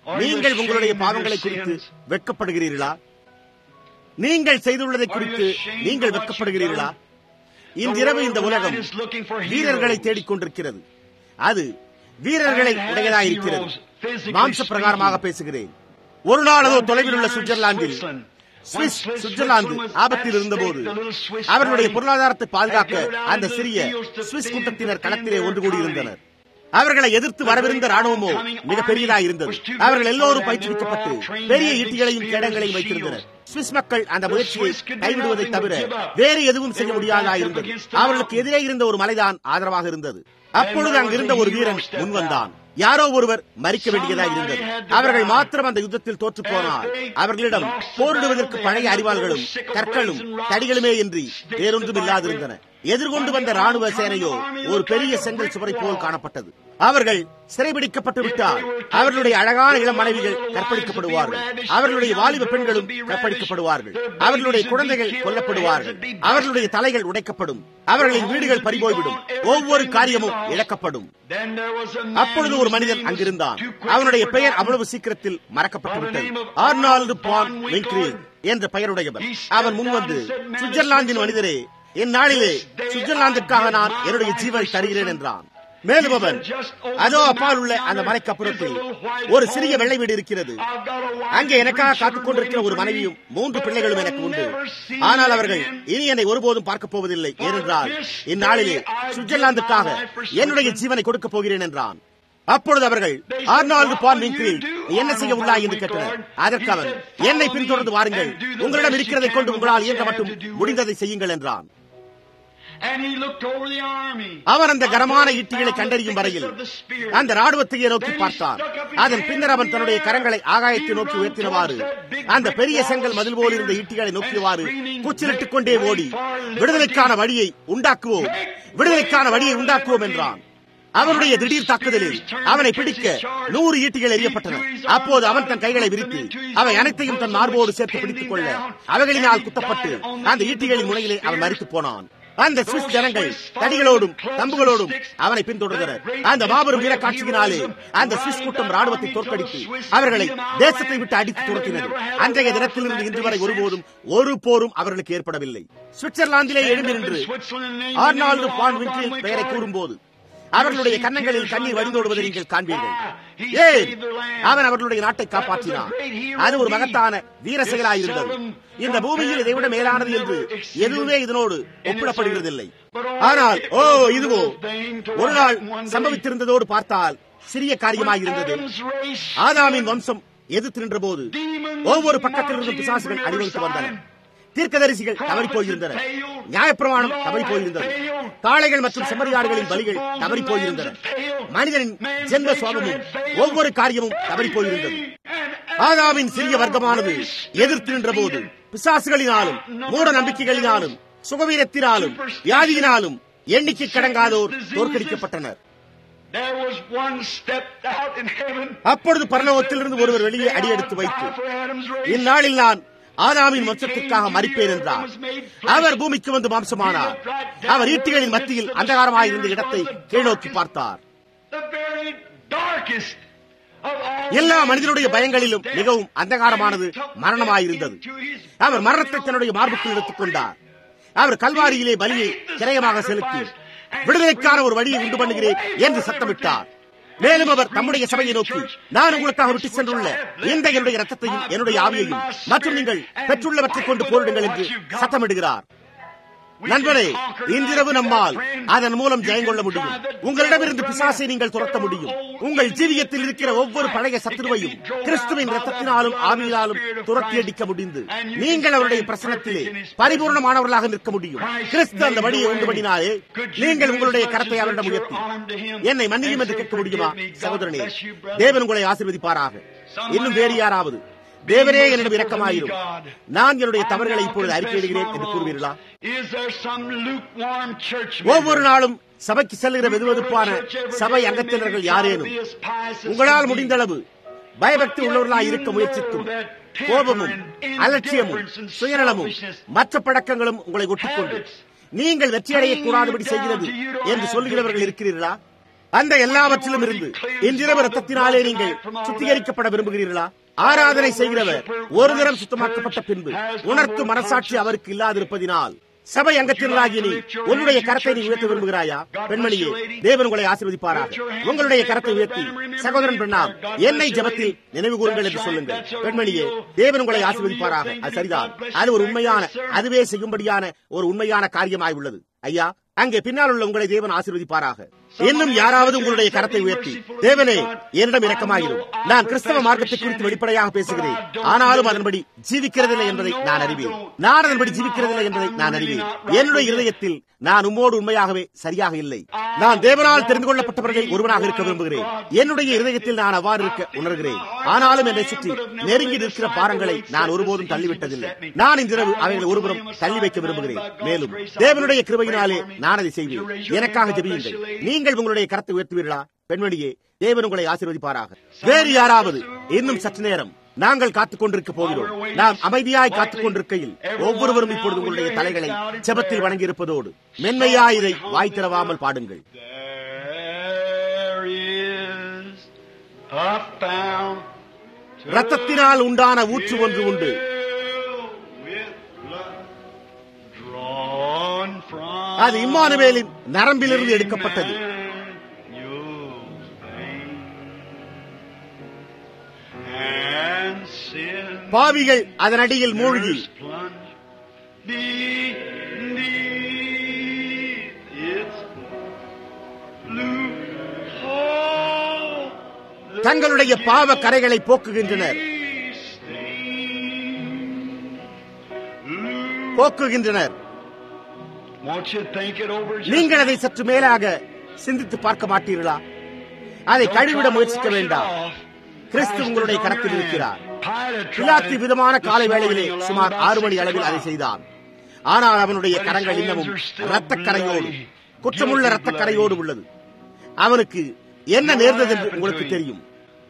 நீங்கள் உங்களுடைய பாவங்களை குறித்து வெட்கப்படுகிறீர்களா நீங்கள் செய்துள்ளதை குறித்து நீங்கள் வெட்கப்படுகிறீர்களா இன்றிரவு இந்த உலகம் வீரர்களை தேடிக்கொண்டிருக்கிறது அது வீரர்களை உடையதாயிருக்கிறது மாம்ச பிரகாரமாக பேசுகிறேன் ஒரு நாள் அதோ தொலைவில் உள்ள சுவிட்சர்லாந்தில் சுவிஸ் சுவிட்சர்லாந்து ஆபத்தில் இருந்தபோது அவர்களுடைய பொருளாதாரத்தை பாதுகாக்க அந்த சிறிய சுவிஸ் கூட்டத்தினர் களத்திலே ஒன்று கூடியிருந்தனர் அவர்களை எதிர்த்து வரவிருந்த ராணுவமோ மிக பெரியதாக இருந்தது அவர்கள் எல்லோரும் பயிற்றுவிக்கப்பட்டு பெரிய ஈட்டிகளையும் கேடங்களையும் வைத்திருந்தனர் சுவிஸ் மக்கள் அந்த முயற்சியை கைவிடுவதை தவிர வேறு எதுவும் செய்ய முடியாதா இருந்தது அவர்களுக்கு எதிரே இருந்த ஒரு மலைதான் ஆதரவாக இருந்தது அப்பொழுது அங்கிருந்த ஒரு வீரன் முன்வந்தான் யாரோ ஒருவர் மறிக்க வேண்டியதாக இருந்தது அவர்கள் மாத்திரம் அந்த யுத்தத்தில் தோற்று போனால் அவர்களிடம் போரிடுவதற்கு பழைய அறிவாள்களும் கற்களும் தடிகளுமே இன்றி வேறொன்றும் இல்லாதிருந்தன எதிர்கொண்டு வந்த ராணுவ சேனையோ ஒரு பெரிய செங்கல் சுவரை போல் காணப்பட்டது அவர்கள் சிறைபிடிக்கப்பட்டு விட்டால் அவர்களுடைய அழகான இளம் மனைவிகள் கற்பழிக்கப்படுவார்கள் அவர்களுடைய வாலிப பெண்களும் கற்பழிக்கப்படுவார்கள் அவர்களுடைய குழந்தைகள் கொல்லப்படுவார்கள் அவர்களுடைய தலைகள் உடைக்கப்படும் அவர்களின் வீடுகள் பறிபோய்விடும் ஒவ்வொரு காரியமும் இழக்கப்படும் அப்பொழுது ஒரு மனிதன் அங்கிருந்தான் அவனுடைய பெயர் அவ்வளவு சீக்கிரத்தில் மறக்கப்பட்டு விட்டது ஆர்னால்டு பான் வெங்க்ரீன் என்ற பெயருடையவர் அவன் முன்வந்து சுவிட்சர்லாந்தின் மனிதரே இந்நாளிலே சுவிட்சர்லாந்திற்காக நான் என்னுடைய ஜீவனை தருகிறேன் என்றான் மேலும் அவன் அதோ அப்பால் உள்ள அந்த மலைக்கு அப்புறத்தில் ஒரு சிறிய வெள்ளை வீடு இருக்கிறது அங்கே எனக்காக காத்துக் கொண்டிருக்கிற ஒரு மனைவியும் மூன்று பிள்ளைகளும் எனக்கு உண்டு ஆனால் அவர்கள் இனி என்னை ஒருபோதும் பார்க்கப் போவதில்லை ஏனென்றால் இந்நாளிலே சுவிட்சர்லாந்துக்காக என்னுடைய ஜீவனை கொடுக்கப் போகிறேன் என்றான் அப்பொழுது அவர்கள் ஆர்னால்டு பான் விங்கில் என்ன செய்ய உள்ளாய் என்று கேட்டனர் அதற்கு அவன் என்னை பின்தொடர்ந்து வாருங்கள் உங்களிடம் இருக்கிறதை கொண்டு உங்களால் இயங்க மட்டும் முடிந்ததை செய்யுங்கள் என்றான் அவன் அந்த கனமான ஈட்டிகளை கண்டறியும் வரையில் அந்த ராணுவத்தையே நோக்கி பார்த்தான் அதன் பின்னர் அவன் தன்னுடைய கரங்களை ஆகாயத்தை நோக்கி உயர்த்தினவாறு அந்த பெரிய செங்கல் மதில் போல் இருந்த ஈட்டிகளை நோக்கியவாறு கூச்சலிட்டுக் கொண்டே ஓடி விடுதலைக்கான வழியை உண்டாக்குவோம் விடுதலைக்கான வழியை உண்டாக்குவோம் என்றான் அவனுடைய திடீர் தாக்குதலில் அவனை பிடிக்க நூறு ஈட்டிகள் எறியப்பட்டன அப்போது அவன் தன் கைகளை விரித்து அவை அனைத்தையும் தன் மார்போடு சேர்த்து பிடித்துக் கொள்ள அவைகளினால் குத்தப்பட்டு அந்த ஈட்டிகளின் முனையிலே அவன் மறித்து போனான் அந்த சுவிஸ் ஜனங்கள் தடிகளோடும் தம்புகளோடும் அவனை பின்தொடர்ந்தனர் அந்த மாபெரும் வீர காட்சியினாலே அந்த சுவிஸ் கூட்டம் ராணுவத்தை தோற்கடித்து அவர்களை தேசத்தை விட்டு அடித்து துரத்தினர் அன்றைய தினத்திலிருந்து இன்று வரை ஒருபோதும் ஒரு போரும் அவர்களுக்கு ஏற்படவில்லை சுவிட்சர்லாந்திலே எழுந்து நின்று ஆர்னால்டு பான் வின்கில் பெயரை கூறும்போது அவர்களுடைய கன்னங்களில் கண்ணீர் வடிந்தோடுவதை நீங்கள் காண்பீர்கள் ஏன் அவன் அவர்களுடைய நாட்டை காப்பாற்றினான் அது ஒரு மகத்தான வீர செயலாயிருந்தது இந்த பூமியில் இதைவிட மேலானது என்று எதுவுமே இதனோடு ஒப்பிடப்படுகிறதில்லை ஆனால் ஓ இதுவோ ஒரு நாள் சம்பவித்திருந்ததோடு பார்த்தால் சிறிய காரியமாயிருந்தது ஆதாமின் வம்சம் எதிர்த்து நின்ற போது ஒவ்வொரு பக்கத்திலிருந்தும் பிசாசுகள் அணிவகுத்து வந்தன தீர்க்கதரிசிகள் தவறி போயிருந்தனர் நியாயப்பிரமாணம் தவறி போயிருந்தது காளைகள் மற்றும் செம்மறியாடுகளின் பலிகள் தவறி போயிருந்தன மனிதனின் ஜென்ம சுவாபமும் ஒவ்வொரு காரியமும் தவறி போயிருந்தது ஆதாவின் சிறிய வர்க்கமானது எதிர்த்து நின்ற போது பிசாசுகளினாலும் மூட நம்பிக்கைகளினாலும் சுகவீரத்தினாலும் வியாதியினாலும் எண்ணிக்கை கடங்காதோர் தோற்கடிக்கப்பட்டனர் அப்பொழுது பரலோகத்திலிருந்து ஒருவர் வெளியே அடியெடுத்து வைத்து இந்நாளில் நான் ஆதாமின் வம்சத்திற்காக மறிப்பேன் என்றார் அவர் பூமிக்கு வந்து மாம்சமானார் அவர் ஈட்டிகளின் மத்தியில் அந்தகாரமாயிருந்த இடத்தை கீழ்நோக்கி பார்த்தார் எல்லா மனிதனுடைய பயங்களிலும் மிகவும் அந்தகாரமானது மரணமாயிருந்தது அவர் மரணத்தை தன்னுடைய மார்புக்குள் எடுத்துக் கொண்டார் அவர் கல்வாரியிலே பலியை கிரயமாக செலுத்தி விடுதலைக்கான ஒரு வழியை உண்டு பண்ணுகிறேன் என்று சத்தமிட்டார் மேலும் அவர் தம்முடைய சபையை நோக்கி நான் உங்களுக்காக விட்டு சென்றுள்ள இந்த என்னுடைய ரத்தத்தையும் என்னுடைய ஆவியையும் மற்றும் நீங்கள் பெற்றுள்ளவற்றை கொண்டு போரிடுங்கள் என்று சத்தமிடுகிறார் நண்பரே இன்றிரவு நம்மால் அதன் மூலம் ஜெயம் கொள்ள முடியும் உங்களிடமிருந்து பிசாசை நீங்கள் துரத்த முடியும் உங்கள் ஜீவியத்தில் இருக்கிற ஒவ்வொரு பழைய சத்துருவையும் கிறிஸ்துவின் ரத்தத்தினாலும் ஆவியினாலும் துரத்தி அடிக்க முடிந்து நீங்கள் அவருடைய பிரசனத்திலே பரிபூர்ணமானவர்களாக நிற்க முடியும் கிறிஸ்து அந்த வழியை உண்டு பண்ணினாலே நீங்கள் உங்களுடைய கரத்தை அவரிடம் உயர்த்தி என்னை மன்னியும் என்று கேட்க முடியுமா சகோதரனே தேவன் உங்களை ஆசீர்வதிப்பாராக இன்னும் வேறு யாராவது தேவரே என்னிடம் இரக்கமாயிரும் நான் என்னுடைய தவறுகளை இப்பொழுது அறிக்கையிடுகிறேன் என்று கூறுவீர்களா ஒவ்வொரு நாளும் சபைக்கு செல்கிற வெதுவெதுப்பான சபை அங்கத்தினர்கள் யாரேனும் உங்களால் முடிந்தளவு பயபக்தி உள்ளவர்களாய் இருக்க முயற்சித்தும் கோபமும் அலட்சியமும் சுயநலமும் மற்ற பழக்கங்களும் உங்களை ஒட்டிக்கொண்டு நீங்கள் வெற்றியடைய கூடாதபடி செய்கிறது என்று சொல்லுகிறவர்கள் இருக்கிறீர்களா அந்த எல்லாவற்றிலும் இருந்து இன்றிரவு ரத்தத்தினாலே நீங்கள் சுத்திகரிக்கப்பட விரும்புகிறீர்களா ஆராதனை செய்கிறவர் ஒரு தரம் சுத்தமாக்கப்பட்ட பின்பு உணர்த்தும் மனசாட்சி அவருக்கு இல்லாதிருப்பதினால் சபை அங்கத்தினராகிய நீ உன்னுடைய கரத்தை நீ உயர்த்த விரும்புகிறாயா பெண்மணியே தேவன் உங்களை ஆசீர்வதிப்பாராக உங்களுடைய கரத்தை உயர்த்தி சகோதரன் பெண்ணாம் என்னை ஜபத்தில் நினைவு கூறுங்கள் என்று சொல்லுங்கள் பெண்மணியே தேவன் உங்களை ஆசீர்வதிப்பாராக அது சரிதான் அது ஒரு உண்மையான அதுவே செய்யும்படியான ஒரு உண்மையான காரியமாய் உள்ளது ஐயா அங்கே பின்னால் உள்ள உங்களை தேவன் ஆசீர்வதிப்பாராக இன்னும் யாராவது உங்களுடைய கரத்தை உயர்த்தி தேவனே என்னிடம் இரக்கமாயிரும் நான் கிறிஸ்தவ மார்க்கத்தை குறித்து வெளிப்படையாக பேசுகிறேன் ஆனாலும் அதன்படி ஜீவிக்கிறதில்லை என்பதை நான் அறிவேன் நான் அதன்படி ஜீவிக்கிறதில்லை என்பதை நான் அறிவேன் என்னுடைய இருதயத்தில் நான் உம்மோடு உண்மையாகவே சரியாக இல்லை நான் தேவனால் தெரிந்து கொள்ளப்பட்டவர்களில் ஒருவனாக இருக்க விரும்புகிறேன் என்னுடைய இருதயத்தில் நான் அவ்வாறு இருக்க உணர்கிறேன் ஆனாலும் என்னை சுற்றி நெருங்கி நிற்கிற பாரங்களை நான் ஒருபோதும் தள்ளிவிட்டதில்லை நான் இன்றிரவு அவைகளை ஒருபுறம் தள்ளி வைக்க விரும்புகிறேன் மேலும் தேவனுடைய கிருபையினாலே நான் அதை செய்வேன் எனக்காக ஜெபியுங்கள் நீங்கள் உங்களுடைய கரத்தை உயர்த்துவீர்களா பெண்மணியே தேவன் உங்களை ஆசீர்வதிப்பாராக வேறு யாராவது இன்னும் சற்று நேரம் நாங்கள் காத்துக் கொண்டிருக்க போகிறோம் நாம் அமைதியாய் காத்துக் கொண்டிருக்கையில் ஒவ்வொருவரும் இப்பொழுது உங்களுடைய தலைகளை ஜெபத்தில் வணங்கி இருப்பதோடு மென்மையா இதை வாய் திறவாமல் பாடுங்கள் There is a fountain ரத்தத்தினால் உண்டான ஊற்று ஒன்று உண்டு with blood drawn from அது இம்மானுவேலின் நரம்பிலிருந்து எடுக்கப்பட்டது Emmanuel's vein. And sin பாவிகள் அதன் அடியில் மூழ்கி plunge beneath its loophole. தங்களுடைய பாவ கரைகளை போக்குகின்றனர் போக்குகின்றனர் Won't you think it over? just நீங்கள் அதை சற்று மேலாக சிந்தித்து பார்க்க மாட்டீர்களா அதை கழுவிட முயற்சிக்க வேண்டாம் கிறிஸ்து உங்களுடைய கரத்தில் இருக்கிறார் பிலாத்தி விதமான காலை வேளையிலே சுமார் ஆறு மணி அளவில் அதை செய்தான் ஆனால் அவனுடைய கரங்கள் இன்னமும் இரத்தக்கரையோடு குற்றமுள்ள இரத்தக்கரையோடு உள்ளது அவனுக்கு என்ன நேர்ந்தது என்று உங்களுக்கு தெரியும்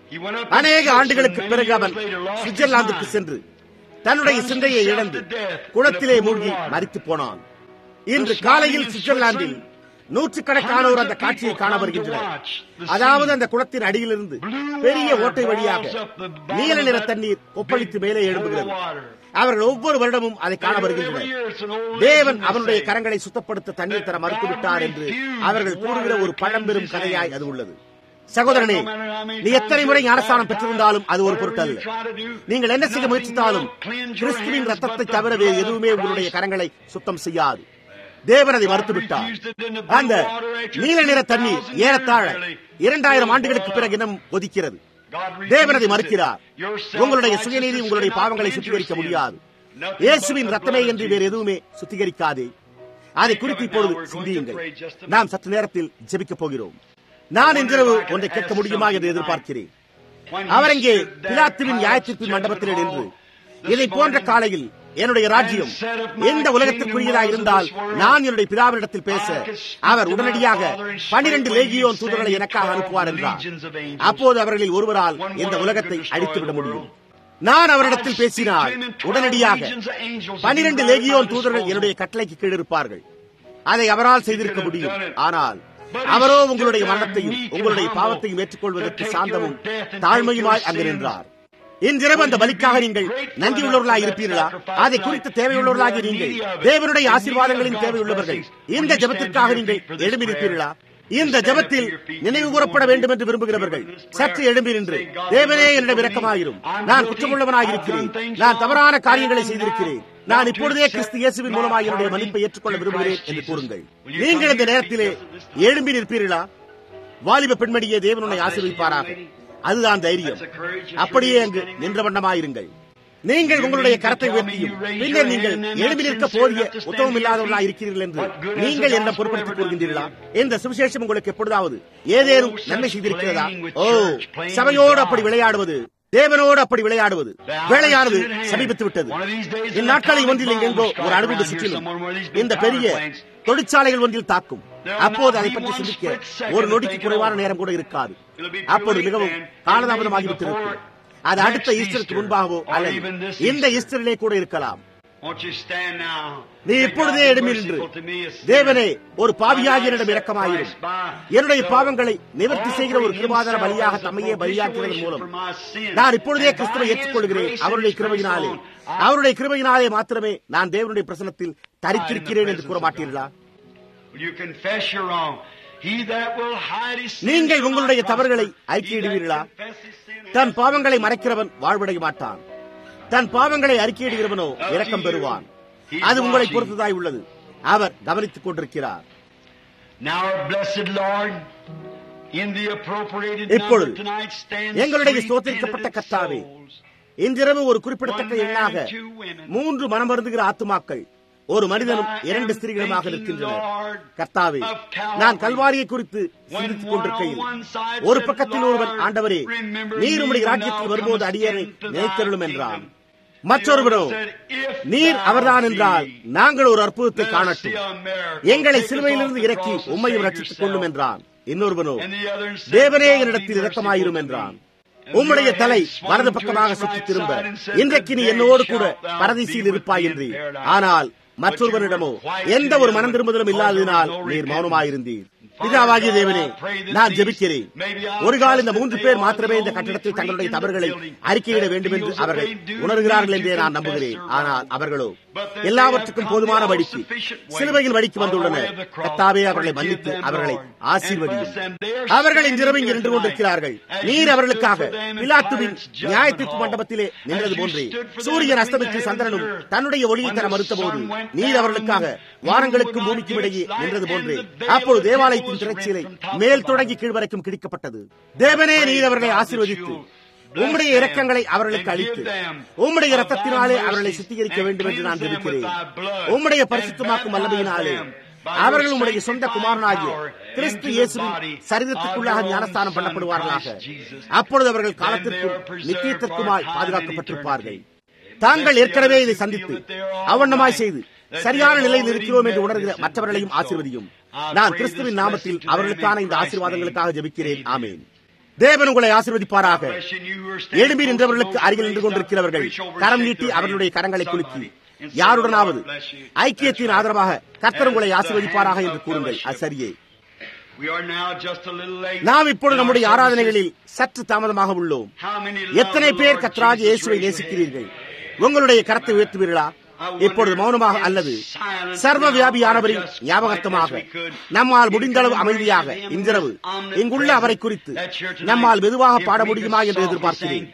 அநேக ஆண்டுகளுக்கு பிறகு அவன் சுவிட்சர்லாந்துக்கு சென்று தன்னுடைய சிந்தையை இழந்து குளத்திலே மூழ்கி மறித்து போனான் இன்று காலையில் சுவிட்சர்லாந்தில் நூற்றுக்கணக்கானோர் அந்த காட்சியை காண வருகின்றனர் அதாவது அந்த குளத்தின் அடியிலிருந்து பெரிய ஓட்டை வழியாக நீல நிற தண்ணீர் கொப்பளித்து மேலே எழும்புகிறது அவர்கள் ஒவ்வொரு வருடமும் அதை காண வருகின்றனர் தேவன் அவனுடைய கரங்களை சுத்தப்படுத்த தண்ணீர் தர மறுத்துவிட்டார் என்று அவர்கள் கூறுகிற ஒரு பழம்பெரும் கதையாய் அது உள்ளது சகோதரனே நீ எத்தனை முறை ஞானஸ்தானம் பெற்றிருந்தாலும் அது ஒரு பொருட்டல்ல நீங்கள் என்ன செய்ய முயற்சித்தாலும் கிறிஸ்துவின் ரத்தத்தை தவிர வேறு எதுவுமே உங்களுடைய கரங்களை சுத்தம் செய்யாது தேவன் அதை மறுத்துவிட்டார் அந்த நீல நிற தண்ணீர் ஏறத்தாழ இரண்டாயிரம் ஆண்டுகளுக்கு பிறகு இனம் ஒதுக்கிறது தேவன் அதை மறுக்கிறார் உங்களுடைய சுயநீதி உங்களுடைய பாவங்களை சுத்திகரிக்க முடியாது இயேசுவின் ரத்தமே என்று வேறு எதுவுமே சுத்திகரிக்காதே அதை குறித்து இப்பொழுது சிந்தியுங்கள் நாம் சற்று நேரத்தில் ஜெபிக்கப் போகிறோம் நான் இன்றிரவு ஒன்றை கேட்க முடியுமா என்று எதிர்பார்க்கிறேன் அவர் இங்கே பிலாத்துவின் நியாயத்திற்பின் மண்டபத்தில் நின்று இதை போன்ற காலையில் என்னுடைய ராஜ்யம் எந்த உலகத்திற்குரியதாக இருந்தால் நான் என்னுடைய பிதாவினிடத்தில் பேச அவர் உடனடியாக பனிரெண்டு லேகியோன் தூதர்களை எனக்காக அனுப்புவார் என்றார் அப்போது அவர்களில் ஒருவரால் இந்த உலகத்தை அழித்துவிட முடியும் நான் அவரிடத்தில் பேசினால் உடனடியாக பனிரெண்டு லேகியோன் தூதர்கள் என்னுடைய கட்டளைக்கு கீழ் இருப்பார்கள் அதை அவரால் செய்திருக்க முடியும் ஆனால் அவரோ உங்களுடைய மரணத்தையும் உங்களுடைய பாவத்தையும் ஏற்றுக்கொள்வதற்கு சாந்தமும் தாழ்மையுமாய் அங்கு நின்றார் இன்றிரவு அந்த பலிக்காக நீங்கள் நன்றியுள்ளவர்களாக இருப்பீர்களா அதை குறித்து தேவையுள்ளவர்களாக நீங்கள் தேவனுடைய ஆசீர்வாதங்களின் தேவையுள்ளவர்கள் இந்த ஜபத்திற்காக நீங்கள் எழுப்பி நிற்பீர்களா இந்த ஜபத்தில் நினைவு கூறப்பட வேண்டும் என்று விரும்புகிறவர்கள் சற்று எழும்பி நின்று தேவனே என்னிடம் இரக்கமாயிரும் நான் குற்றமுள்ளவனாக இருக்கிறேன் நான் தவறான காரியங்களை செய்திருக்கிறேன் நான் இப்பொழுதே கிறிஸ்து இயேசுவின் மூலமாக என்னுடைய மன்னிப்பை ஏற்றுக்கொள்ள விரும்புகிறேன் என்று கூறுங்கள் நீங்கள் இந்த நேரத்திலே எழும்பி நிற்பீர்களா வாலிப பெண்மணியே தேவனுடைய ஆசீர்விப்பாராக அதுதான் தைரியம் அப்படியே அங்கு நின்ற வண்ணமாயிருங்கள் நீங்கள் உங்களுடைய கரத்தை உயர்த்தியும் பின்னர் நீங்கள் எழுப்பி நிற்க போதிய உத்தவம் இல்லாதவர்களா இருக்கிறீர்கள் என்று நீங்கள் என்ன பொருட்படுத்திக் கொள்கின்றீர்களா இந்த சுவிசேஷம் உங்களுக்கு எப்பொழுதாவது ஏதேனும் நன்மை செய்திருக்கிறதா ஓ சபையோடு அப்படி விளையாடுவது தேவனோடு அப்படி விளையாடுவது வேலையானது சமீபித்து விட்டது இந்நாட்களில் ஒன்றில் எங்கெங்கோ ஒரு அணுகுண்டு சுற்றிலும் இந்த பெரிய தொழிற்சாலைகள் ஒன்றில் தாக்கும் அப்போது அதை பற்றி சிந்திக்க ஒரு நொடிக்கு குறைவான நேரம் கூட இருக்காது அப்போது மிகவும் காலதாமதமாகிவிட்டிருக்கும் அது அடுத்த ஈஸ்டருக்கு முன்பாகவோ அல்லது இந்த ஈஸ்டரிலே கூட இருக்கலாம் Won't you stand now? நீ இப்பொழுதே எழும்பி நின்று தேவனே ஒரு பாவியாகியனிடம் இரக்கமாயிரும் என்னுடைய பாவங்களை நிவர்த்தி செய்கிற ஒரு கிருபாதார பலியாக தம்மையே பலியாக்குவதன் மூலம் நான் இப்பொழுதே கிறிஸ்துவை ஏற்றுக்கொள்கிறேன் அவருடைய கிருபையினாலே அவருடைய கிருபையினாலே மாத்திரமே நான் தேவனுடைய பிரசனத்தில் தரித்திருக்கிறேன் என்று கூற மாட்டீர்களா You confess your wrong. He that will hide his sins நீங்கள் from உங்களுடைய my தவறுகளை brother, he அறிக்கையிடுவீர்களா that confess his sin தன் பாவங்களை மறைக்கிறவன் வாழ்வடைய மாட்டான் தன் பாவங்களை அறிக்கையிடுகிறவனோ இரக்கம் பெறுவான் அது உங்களை பொறுத்ததாய் உள்ளது அவர் கவனித்துக் கொண்டிருக்கிறார் Now, our blessed Lord, in the appropriated இப்பொழுது number tonight stands எங்களுடைய three ஸ்தோத்திரிக்கப்பட்ட penitent கர்த்தாவே, souls. இன்றிரவு ஒரு குறிப்பிடத்தக்க One man எண்ணாக and two women. மூன்று மனமருந்துகிற ஆத்துமாக்கள் ஒரு மனிதனும் இரண்டு ஸ்திரீகளுமாக நிற்கின்றனர் கர்த்தாவே நான் கல்வாரியை குறித்து சிந்தித்துக் கொண்டிருக்கையில் ஒரு பக்கத்தில் ஒருவன் ஆண்டவரே நீர் உம்முடைய ராஜ்யத்தில் வரும்போது அடியரை நினைத்தருளும் என்றான் மற்றொருவரோ நீர் அவர்தான் என்றால் நாங்கள் ஒரு அற்புதத்தை காணட்டும் எங்களை சிலுவையிலிருந்து இறக்கி உம்மையும் ரட்சித்துக் கொள்ளும் என்றான் இன்னொருவனோ தேவனே என்னிடத்தில் இரக்கமாயிரும் என்றான் உம்முடைய தலை வலது பக்கமாக சுற்றி திரும்ப இன்றைக்கு நீ என்னோடு கூட பரதீசியில் இருப்பாய் என்று ஆனால் மற்றொருவனிடமோ எந்த ஒரு மனம் திரும்புதலும் இல்லாததினால் நீர் மௌனமாயிருந்தீர் பிதாவாகிய தேவனே நான் ஜெபிக்கிறேன் ஒரு கால் இந்த மூன்று பேர் மாத்திரமே இந்த கட்டிடத்தில் தங்களுடைய தவறுகளை அறிக்கையிட வேண்டும் என்று அவர்கள் உணர்கிறார்கள் என்றே நான் நம்புகிறேன் ஆனால் அவர்களோ எல்லாவற்றுக்கும் போதுமான வழிக்கு சிலுவையில் வழிக்கு வந்துள்ளனர் கத்தாவே அவர்களை மன்னித்து அவர்களை ஆசீர்வதியும் அவர்கள் இன்றிரவு இங்கு நின்று கொண்டிருக்கிறார்கள் நீர் அவர்களுக்காக பிலாத்துவின் நியாய தீர்ப்பு மண்டபத்திலே நின்றது போன்றே சூரியன் அஸ்தமித்து சந்திரனும் தன்னுடைய ஒளியை தர மறுத்தபோது நீர் அவர்களுக்காக வாரங்களுக்கும் பூமிக்கும் இடையே நின்றது போன்றே அப்பொழுது தேவாலயத்தின் திரைச்சீலை மேல் தொடங்கி கீழ் வரைக்கும் கிழிக்கப்பட்டது தேவனே நீர் அவர்களை ஆசீர்வதித்து உம்முடைய இரக்கங்களை அவர்களுக்கு அளித்து உம்முடைய இரத்தத்தினாலே அவர்களை சுத்திகரிக்க வேண்டும் என்று நான் ஜெபிக்கிறேன் உம்முடைய பரிசுத்தமாக்கும் வல்லமையினாலே அவர்கள் உம்முடைய சொந்த குமாரனாகிய கிறிஸ்து இயேசுவின் சரீரத்துக்குள்ளாக ஞானஸ்தானம் பண்ணப்படுவார்களாக அப்பொழுது அவர்கள் காலத்திற்கும் நித்தியத்திற்குமாய் பாதுகாக்கப்பட்டிருப்பார்கள் தாங்கள் ஏற்கனவே இதை சந்தித்து அவண்ணமாய் செய்து சரியான நிலையில் இருக்கிறோம் என்று உணர்கிற மற்றவர்களையும் ஆசீர்வதியும் நான் கிறிஸ்துவின் நாமத்தில் அவர்களுக்கான இந்த ஆசீர்வாதங்களுக்காக ஜெபிக்கிறேன் ஆமேன் தேவன் உங்களை ஆசீர்வதிப்பாராக எழும்பி நின்றவர்களுக்கு அருகில் நின்று கொண்டிருக்கிறவர்கள் கரம் நீட்டி அவர்களுடைய கரங்களை குலுக்கி யாருடனாவது ஐக்கியத்தின் ஆதரவாக கர்த்தர் உங்களை ஆசீர்வதிப்பாராக என்று கூறுங்கள் அது சரியே நாம் இப்பொழுது நம்முடைய ஆராதனைகளில் சற்று தாமதமாக உள்ளோம் எத்தனை பேர் கத்ராஜ் இயேசுவை நேசிக்கிறீர்கள் உங்களுடைய கரத்தை உயர்த்துவீர்களா இப்பொழுது மௌனமாக அல்லது சர்வ வியாபியானவரின் ஞாபகத்தமாக நம்மால் முடிந்தளவு அமைதியாக இன்றிரவு இங்குள்ள அவரை குறித்து நம்மால் மெதுவாக பாட முடியுமா என்று எதிர்பார்க்கிறேன்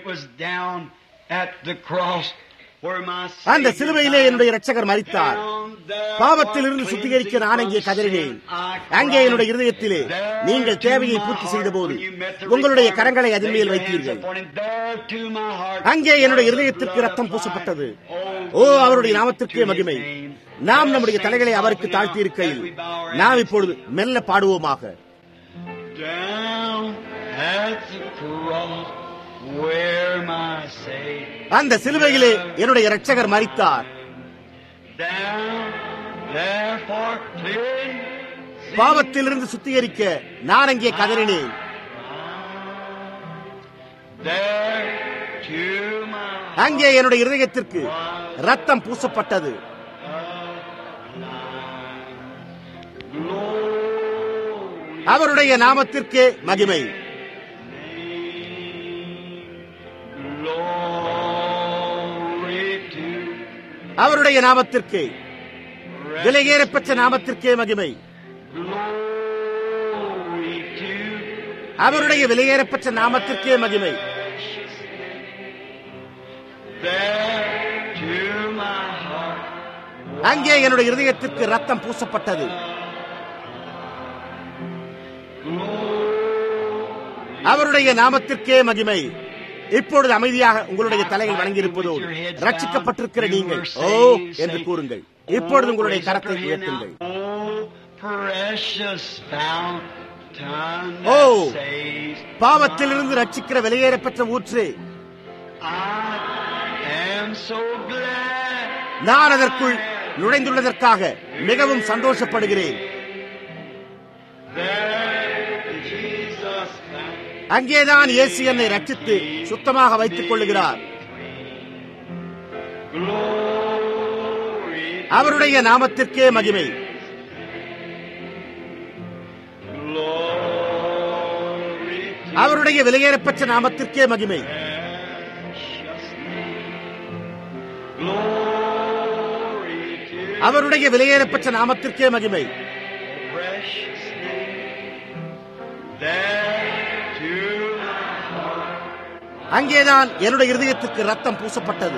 அந்த சிலுவையிலே என்னுடைய இரட்சகர் மறித்தார் பாவத்தில் இருந்து சுத்திகரிக்க நான் அங்கே கதறினேன் அங்கே என்னுடைய இருதயத்திலே நீங்கள் தேவையை பூர்த்தி செய்த போது உங்களுடைய கரங்களை அதன் மேல் வைத்தீர்கள் அங்கே என்னுடைய இருதயத்திற்கு ரத்தம் பூசப்பட்டது ஓ அவருடைய நாமத்திற்கே மகிமை நாம் நம்முடைய தலைகளை அவருக்கு தாழ்த்தி இருக்கையில் நாம் இப்பொழுது மெல்ல பாடுவோமாக அந்த சிலுவையிலே என்னுடைய இரட்சகர் மறித்தார் பாவத்திலிருந்து சுத்திகரிக்க நான் அங்கே கதறினேன் அங்கே என்னுடைய இருதயத்திற்கு ரத்தம் பூசப்பட்டது அவருடைய நாமத்திற்கே மகிமை அவருடைய நாமத்திற்கு விலையேறப்பெற்ற நாமத்திற்கே மகிமை அவருடைய விலையேறப்பெற்ற நாமத்திற்கே மகிமை அங்கே என்னுடைய இருதயத்திற்கு ரத்தம் பூசப்பட்டது அவருடைய நாமத்திற்கே மகிமை இப்பொழுது அமைதியாக உங்களுடைய தலைகள் வணங்கியிருப்பதோடு ரட்சிக்கப்பட்டிருக்கிற நீங்கள் ஓ என்று கூறுங்கள் இப்பொழுது உங்களுடைய கரத்தை உயர்த்துங்கள் ஓ பாவத்திலிருந்து ரட்சிக்கிற வெளியேறப்பெற்ற ஊற்று நான் அதற்குள் நுழைந்துள்ளதற்காக மிகவும் சந்தோஷப்படுகிறேன் அங்கேதான் இயேசு என்னை ரட்சித்து சுத்தமாக வைத்துக் கொள்ளுகிறார் அவருடைய நாமத்திற்கே மகிமை Glory to அவருடைய விலையேறப்பெற்ற நாமத்திற்கே மகிமை precious name. Glory to அவருடைய விலையேறப்பெற்ற நாமத்திற்கே மகிமை precious name. There to அங்கேதான் என்னுடைய இருதயத்துக்கு ரத்தம் பூசப்பட்டது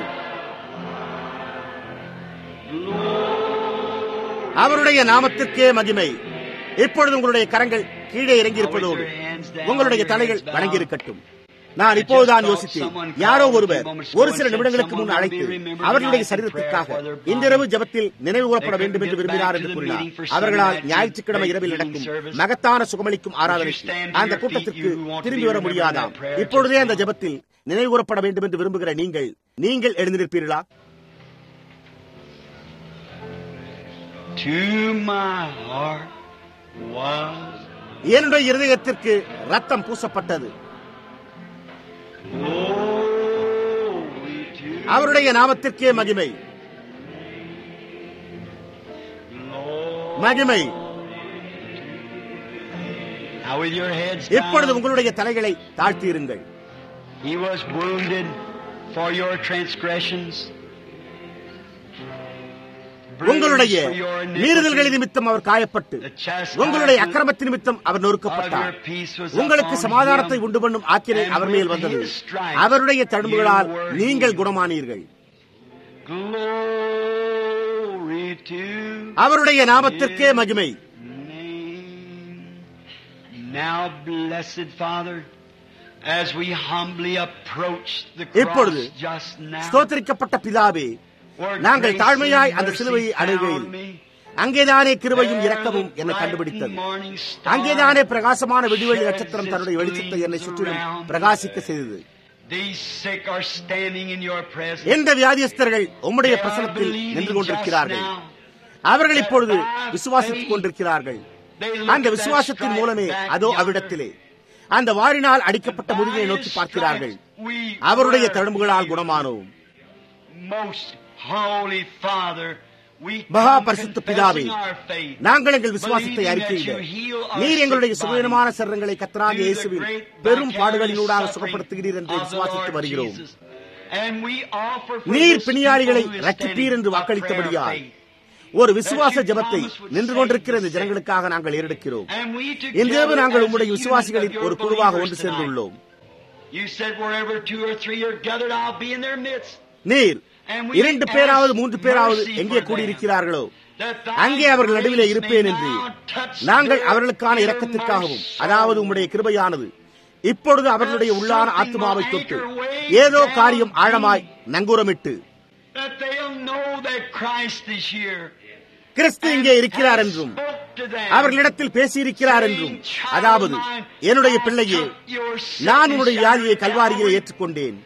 அவருடைய நாமத்திற்கே மகிமை இப்பொழுது உங்களுடைய கரங்கள் கீழே இறங்கியிருப்பதோடு உங்களுடைய தலைகள் வணங்கியிருக்கட்டும் நான் இப்போதுதான் யோசித்தேன் யாரோ ஒருவர் ஒரு சில நிமிடங்களுக்கு முன் அழைத்து அவர்களுடைய சரீரத்திற்காக இன்றிரவு ஜபத்தில் நினைவு கூறப்பட வேண்டும் என்று விரும்பினார் என்று கூறினார் அவர்களால் ஞாயிற்றுக்கிழமை இரவில் நடக்கும் மகத்தான சுகமளிக்கும் ஆராதனைக்கு அந்த கூட்டத்திற்கு திரும்பி வர முடியாதாம் இப்பொழுதே அந்த ஜபத்தில் நினைவு கூறப்பட வேண்டும் என்று விரும்புகிற நீங்கள் நீங்கள் எழுந்திருப்பீர்களா to my heart was என்னுடைய இருதயத்திற்கு ரத்தம் பூசப்பட்டது glory to அவருடைய நாமத்திற்கே மகிமை Lord. மகிமை Now with your heads இப்பொழுது down, உங்களுடைய தலைகளை தாழ்த்தியிருங்கள் he was wounded for your transgressions. உங்களுடைய bruised for your iniquity. மீறுதல்கள் நிமித்தம் அவர் காயப்பட்டு The chastisement உங்களுடைய அக்கிரமத்தின் நிமித்தம் அவர் of நொறுக்கப்பட்டார் your peace was உங்களுக்கு upon சமாதானத்தை him. உண்டு பண்ணும் ஆக்கினை And அவர் மேல் with வந்தது his stripes அவருடைய தழும்புகளால் you were நீங்கள் healed. குணமானீர்கள் Glory to அவருடைய நாமத்திற்கே மகிமை name. Now, blessed Father, as we humbly approach the இப்பொழுது cross just now, ஸ்தோத்தரிக்கப்பட்ட பிதாவே where நாங்கள் grace தாழ்மையாய் and அந்த mercy சிலுவையை found அணுகையில் me, அங்கேதானே கிருபையும் there இரக்கமும் the என்னை bright கண்டுபிடித்தது morning star அங்கேதானே பிரகாசமான விடிவெளி sheds நட்சத்திரம் its தன்னுடைய வெளிச்சத்தை என்னை gleams சுற்றிலும் around me. பிரகாசிக்க செய்தது These sick are standing in your presence. எந்த வியாதியஸ்தர்கள் உம்முடைய They are பிரசனத்தில் believing நின்று just கொண்டிருக்கிறார்கள் now. அவர்கள் இப்பொழுது விசுவாசித்துக் கொண்டிருக்கிறார்கள் They look அந்த at that விசுவாசத்தின் stripe மூலமே back அதோ yonder. அவ்விடத்திலே அந்த வாரினால் அடிக்கப்பட்ட முதுகினை நோக்கி பார்க்கிறார்கள் அவருடைய தழும்புகளால் குணமானோம் Most holy Father, we மகா come பரிசுத்த பிதாவே confessing our faith. நாங்கள் எங்கள் விசுவாசத்தை Believing அறிக்கையிட that you heal our நீர் எங்களுடைய sick சுகவீனமான bodies சரங்களை கத்தராக through the இயேசுவின் great பெரும் vicarious பாடுகளினூடாக suffering சுகப்படுத்துகிறீர் என்று of the விசுவாசித்து Lord வருகிறோம் Jesus. And we offer for நீர் this பிணியாளிகளை people who is ரட்சிப்பீர் என்று standing a prayer of வாக்களித்தபடியால் faith. ஒரு விசுவாச ஜெபத்தை நின்று கொண்டிருக்கிற இந்த ஜனங்களுக்காக நாங்கள் ஏறெடுக்கிறோம் And we இன்றிரவு together நாங்கள் as உம்முடைய a unit விசுவாசிகளின் of your ஒரு குழுவாக believers ஒன்று tonight. சேர்ந்துள்ளோம் You said wherever two or three are gathered, I'll be in their midst. நீர் And we இரண்டு பேராவது ask மூன்று பேராவது mercy எங்கே for கூடியிருக்கிறார்களோ That thy அங்கே அவர்கள் நடுவிலே grace இருப்பேன் may என்று now touch நாங்கள் their அவர்களுக்கான inner இரக்கத்திற்காகவும் soul. அதாவது உம்முடைய கிருபையானது இப்பொழுது அவர்களுடைய உள்ளான ஆத்மாவை தொட்டு ஏதோ காரியம் ஆழமாய் நங்கூரமிட்டு That they'll know that Christ is here. கிறிஸ்து இங்கே இருக்கிறார் என்றும் அவர்களிடத்தில் பேசியிருக்கிறார் என்றும் அதாவது என்னுடைய பிள்ளையே நான் உன்னுடைய வியாதியை கல்வாரியிலே ஏற்றுக்கொண்டேன்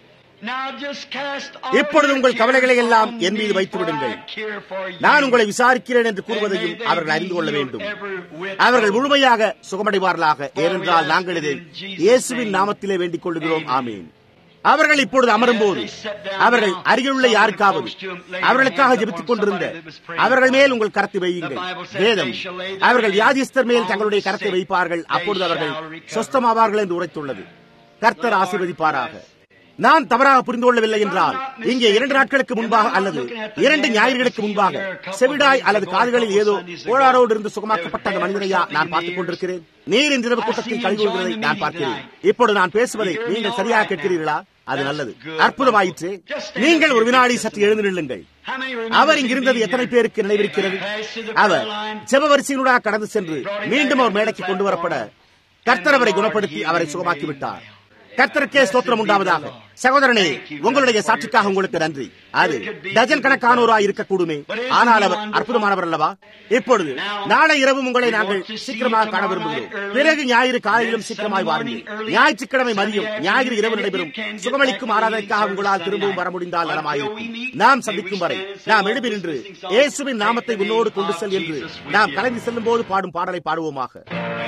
இப்பொழுது உங்கள் கவலைகளை எல்லாம் என் மீது வைத்து விடுங்கள் நான் உங்களை விசாரிக்கிறேன் என்று கூறுவதையும் அவர்கள் அறிந்து கொள்ள வேண்டும் அவர்கள் முழுமையாக சுகமடைவார்களாக ஏனென்றால் நாங்கள் இதை இயேசுவின் நாமத்திலே வேண்டிக் கொள்கிறோம் ஆமீன் அவர்கள் இப்பொழுது அமரும்போது அவர்கள் அருகிலுள்ள யாருக்காவது அவர்களுக்காக ஜெபித்துக் கொண்டிருந்த அவர்கள் மேல் உங்கள் கரத்தை வையுங்கள் வேதம் அவர்கள் வியாதிஸ்தர் மேல் தங்களுடைய கரத்தை வைப்பார்கள் அப்பொழுது அவர்கள் சொஸ்தமாவார்கள் என்று உரைத்துள்ளது கர்த்தர் ஆசீர்வதிப்பாராக நான் தவறாக புரிந்து கொள்ளவில்லை என்றால் இங்கே இரண்டு நாட்களுக்கு முன்பாக அல்லது இரண்டு ஞாயிறுகளுக்கு முன்பாக செவிடாய் அல்லது காதுகளில் ஏதோ கோளாரோடு இருந்து சுகமாக்கப்பட்ட அந்த மனிதனையா நான் பார்த்துக் கொண்டிருக்கிறேன் நீர் இந்த இரவு கூட்டத்தில் கழிவு கொள்வதை நான் பார்க்கிறேன் இப்பொழுது நான் பேசுவதை நீங்கள் சரியாக கேட்கிறீர்களா அது நல்லது அற்புதமாயிற்று நீங்கள் ஒரு வினாடி சற்று எழுந்து நில்லுங்கள் அவர் இங்கிருந்தது எத்தனை பேருக்கு நினைவிருக்கிறது அவர் ஜெப வரிசையினூடாக கடந்து சென்று மீண்டும் அவர் மேடைக்கு கொண்டு வரப்பட கர்த்தர் அவரை குணப்படுத்தி அவரை சுகமாக்கி விட்டார் கர்த்தருக்கே ஸ்தோத்திரம் உண்டாவதாக சகோதரனே உங்களுடைய சாட்சிக்காக உங்களுக்கு நன்றி அது டஜன் கணக்கானோராய் இருக்கக்கூடுமே ஆனால் அவர் அற்புதமானவர் அல்லவா இப்பொழுது நாளை இரவு உங்களை நாங்கள் சீக்கிரமாக காண விரும்புகிறோம் பிறகு ஞாயிறு காலையிலும் சீக்கிரமாய் வாருங்கள் ஞாயிற்றுக்கிழமை மதியம் ஞாயிறு இரவு நடைபெறும் சுகமளிக்கும் ஆராதனைக்காக உங்களால் திரும்பவும் வர முடிந்தால் நலமாயிருக்கும் நாம் சந்திக்கும் வரை நாம் எழுப்பி நின்று இயேசுவின் நாமத்தை உன்னோடு கொண்டு செல் என்று நாம் கலந்து செல்லும் போது பாடும் பாடலை பாடுவோமாக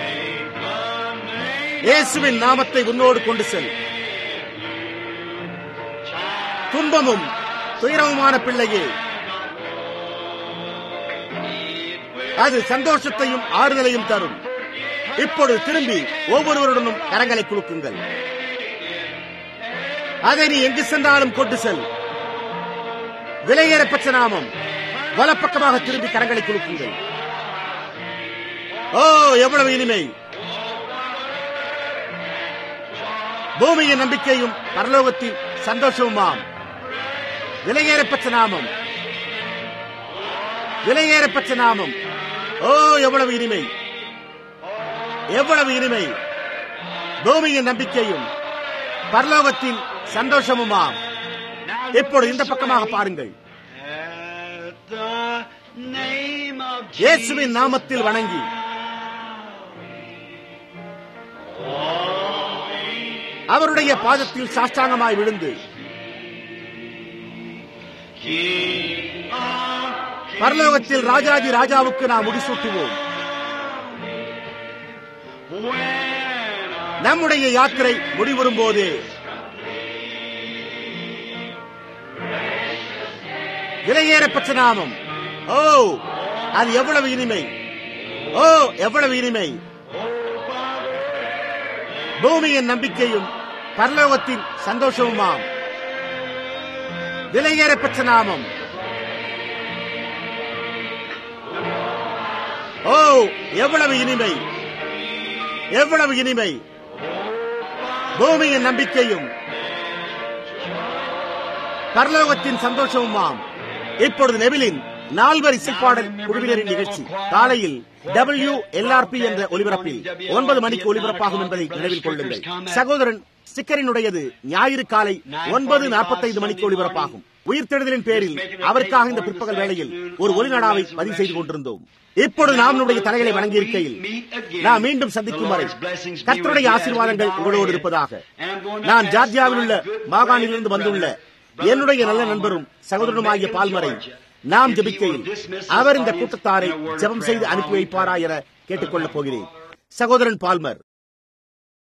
இயேசுவின் நாமத்தை உன்னோடு கொண்டு செல் துன்பமும் துயரமுமான பிள்ளையே அது சந்தோஷத்தையும் ஆறுதலையும் தரும் இப்பொழுது திரும்பி ஒவ்வொருவருடனும் கரங்களை குலுக்குங்கள் அதை நீ எங்கு சென்றாலும் கொண்டு செல் விலையேறப்பட்ட நாமம் வலப்பக்கமாக திரும்பி கரங்களை குலுக்குங்கள் ஓ எவ்வளவு இனிமை பூமியின் நம்பிக்கையும் பரலோகத்தின் சந்தோஷமுமாம் விலையேறப்பட்ட நாமம் விலையேறப்பட்ட நாமம் ஓ எவ்வளவு இனிமை எவ்வளவு இனிமை பூமியின் நம்பிக்கையும் பரலோகத்தின் சந்தோஷமுமாம் இப்பொழுது இந்த பக்கமாக பாருங்கள் இயேசுவின் நாமத்தில் வணங்கி அவருடைய பாதத்தில் சாஷ்டாங்கமாய் விழுந்து பரலோகத்தில் ராஜாதி ராஜாவுக்கு நாம் முடிசூட்டுவோம் நம்முடைய யாத்திரை முடிவரும் போது விலையேறப்பட்ட நாமம் ஓ அது எவ்வளவு இனிமை ஓ எவ்வளவு இனிமை பூமியின் நம்பிக்கையும் பரலோகத்தின் சந்தோஷமுமாம் விலையேறப்பட்ட நாமம் ஓ எவ்வளவு இனிமை எவ்வளவு இனிமை பூமியின் நம்பிக்கையும் பரலோகத்தின் சந்தோஷமுமாம் இப்பொழுது நெபிலின் நால்வர் இசைப்பாடல் குழுவினரின் நிகழ்ச்சி காலையில் டபிள்யூ எல்ஆர்பி என்ற ஒலிபரப்பில் ஒன்பது மணிக்கு ஒலிபரப்பாகும் என்பதை நினைவில் கொள்ளுங்கள் சகோதரன் ஸ்டிக்கரினுடையது ஞாயிறு காலை ஒன்பது நாற்பத்தைந்து மணிக்கு ஒலிபரப்பாகும் உயிர்த்தெழுதலின் பேரில் அவருக்காக இந்த பிற்பகல் வேளையில் ஒரு ஒலிநாடாவை பதிவு செய்து கொண்டிருந்தோம் இப்பொழுது நாம் நம்முடைய தலைகளை வணங்கியிருக்கையில் நாம் மீண்டும் சந்திக்கும் வரை கர்த்தருடைய ஆசீர்வாதங்கள் உங்களோடு இருப்பதாக நான் ஜார்ஜியாவில் உள்ள மாகாணிலிருந்து வந்துள்ள என்னுடைய நல்ல நண்பரும் சகோதரனுமாகிய பால்மரை நாம் ஜபிக்கையில் அவர் இந்த கூட்டத்தாரை ஜெபம் செய்து அனுப்பி வைப்பாரா என கேட்டுக்கொள்ளப் போகிறேன் சகோதரன் பால்மர்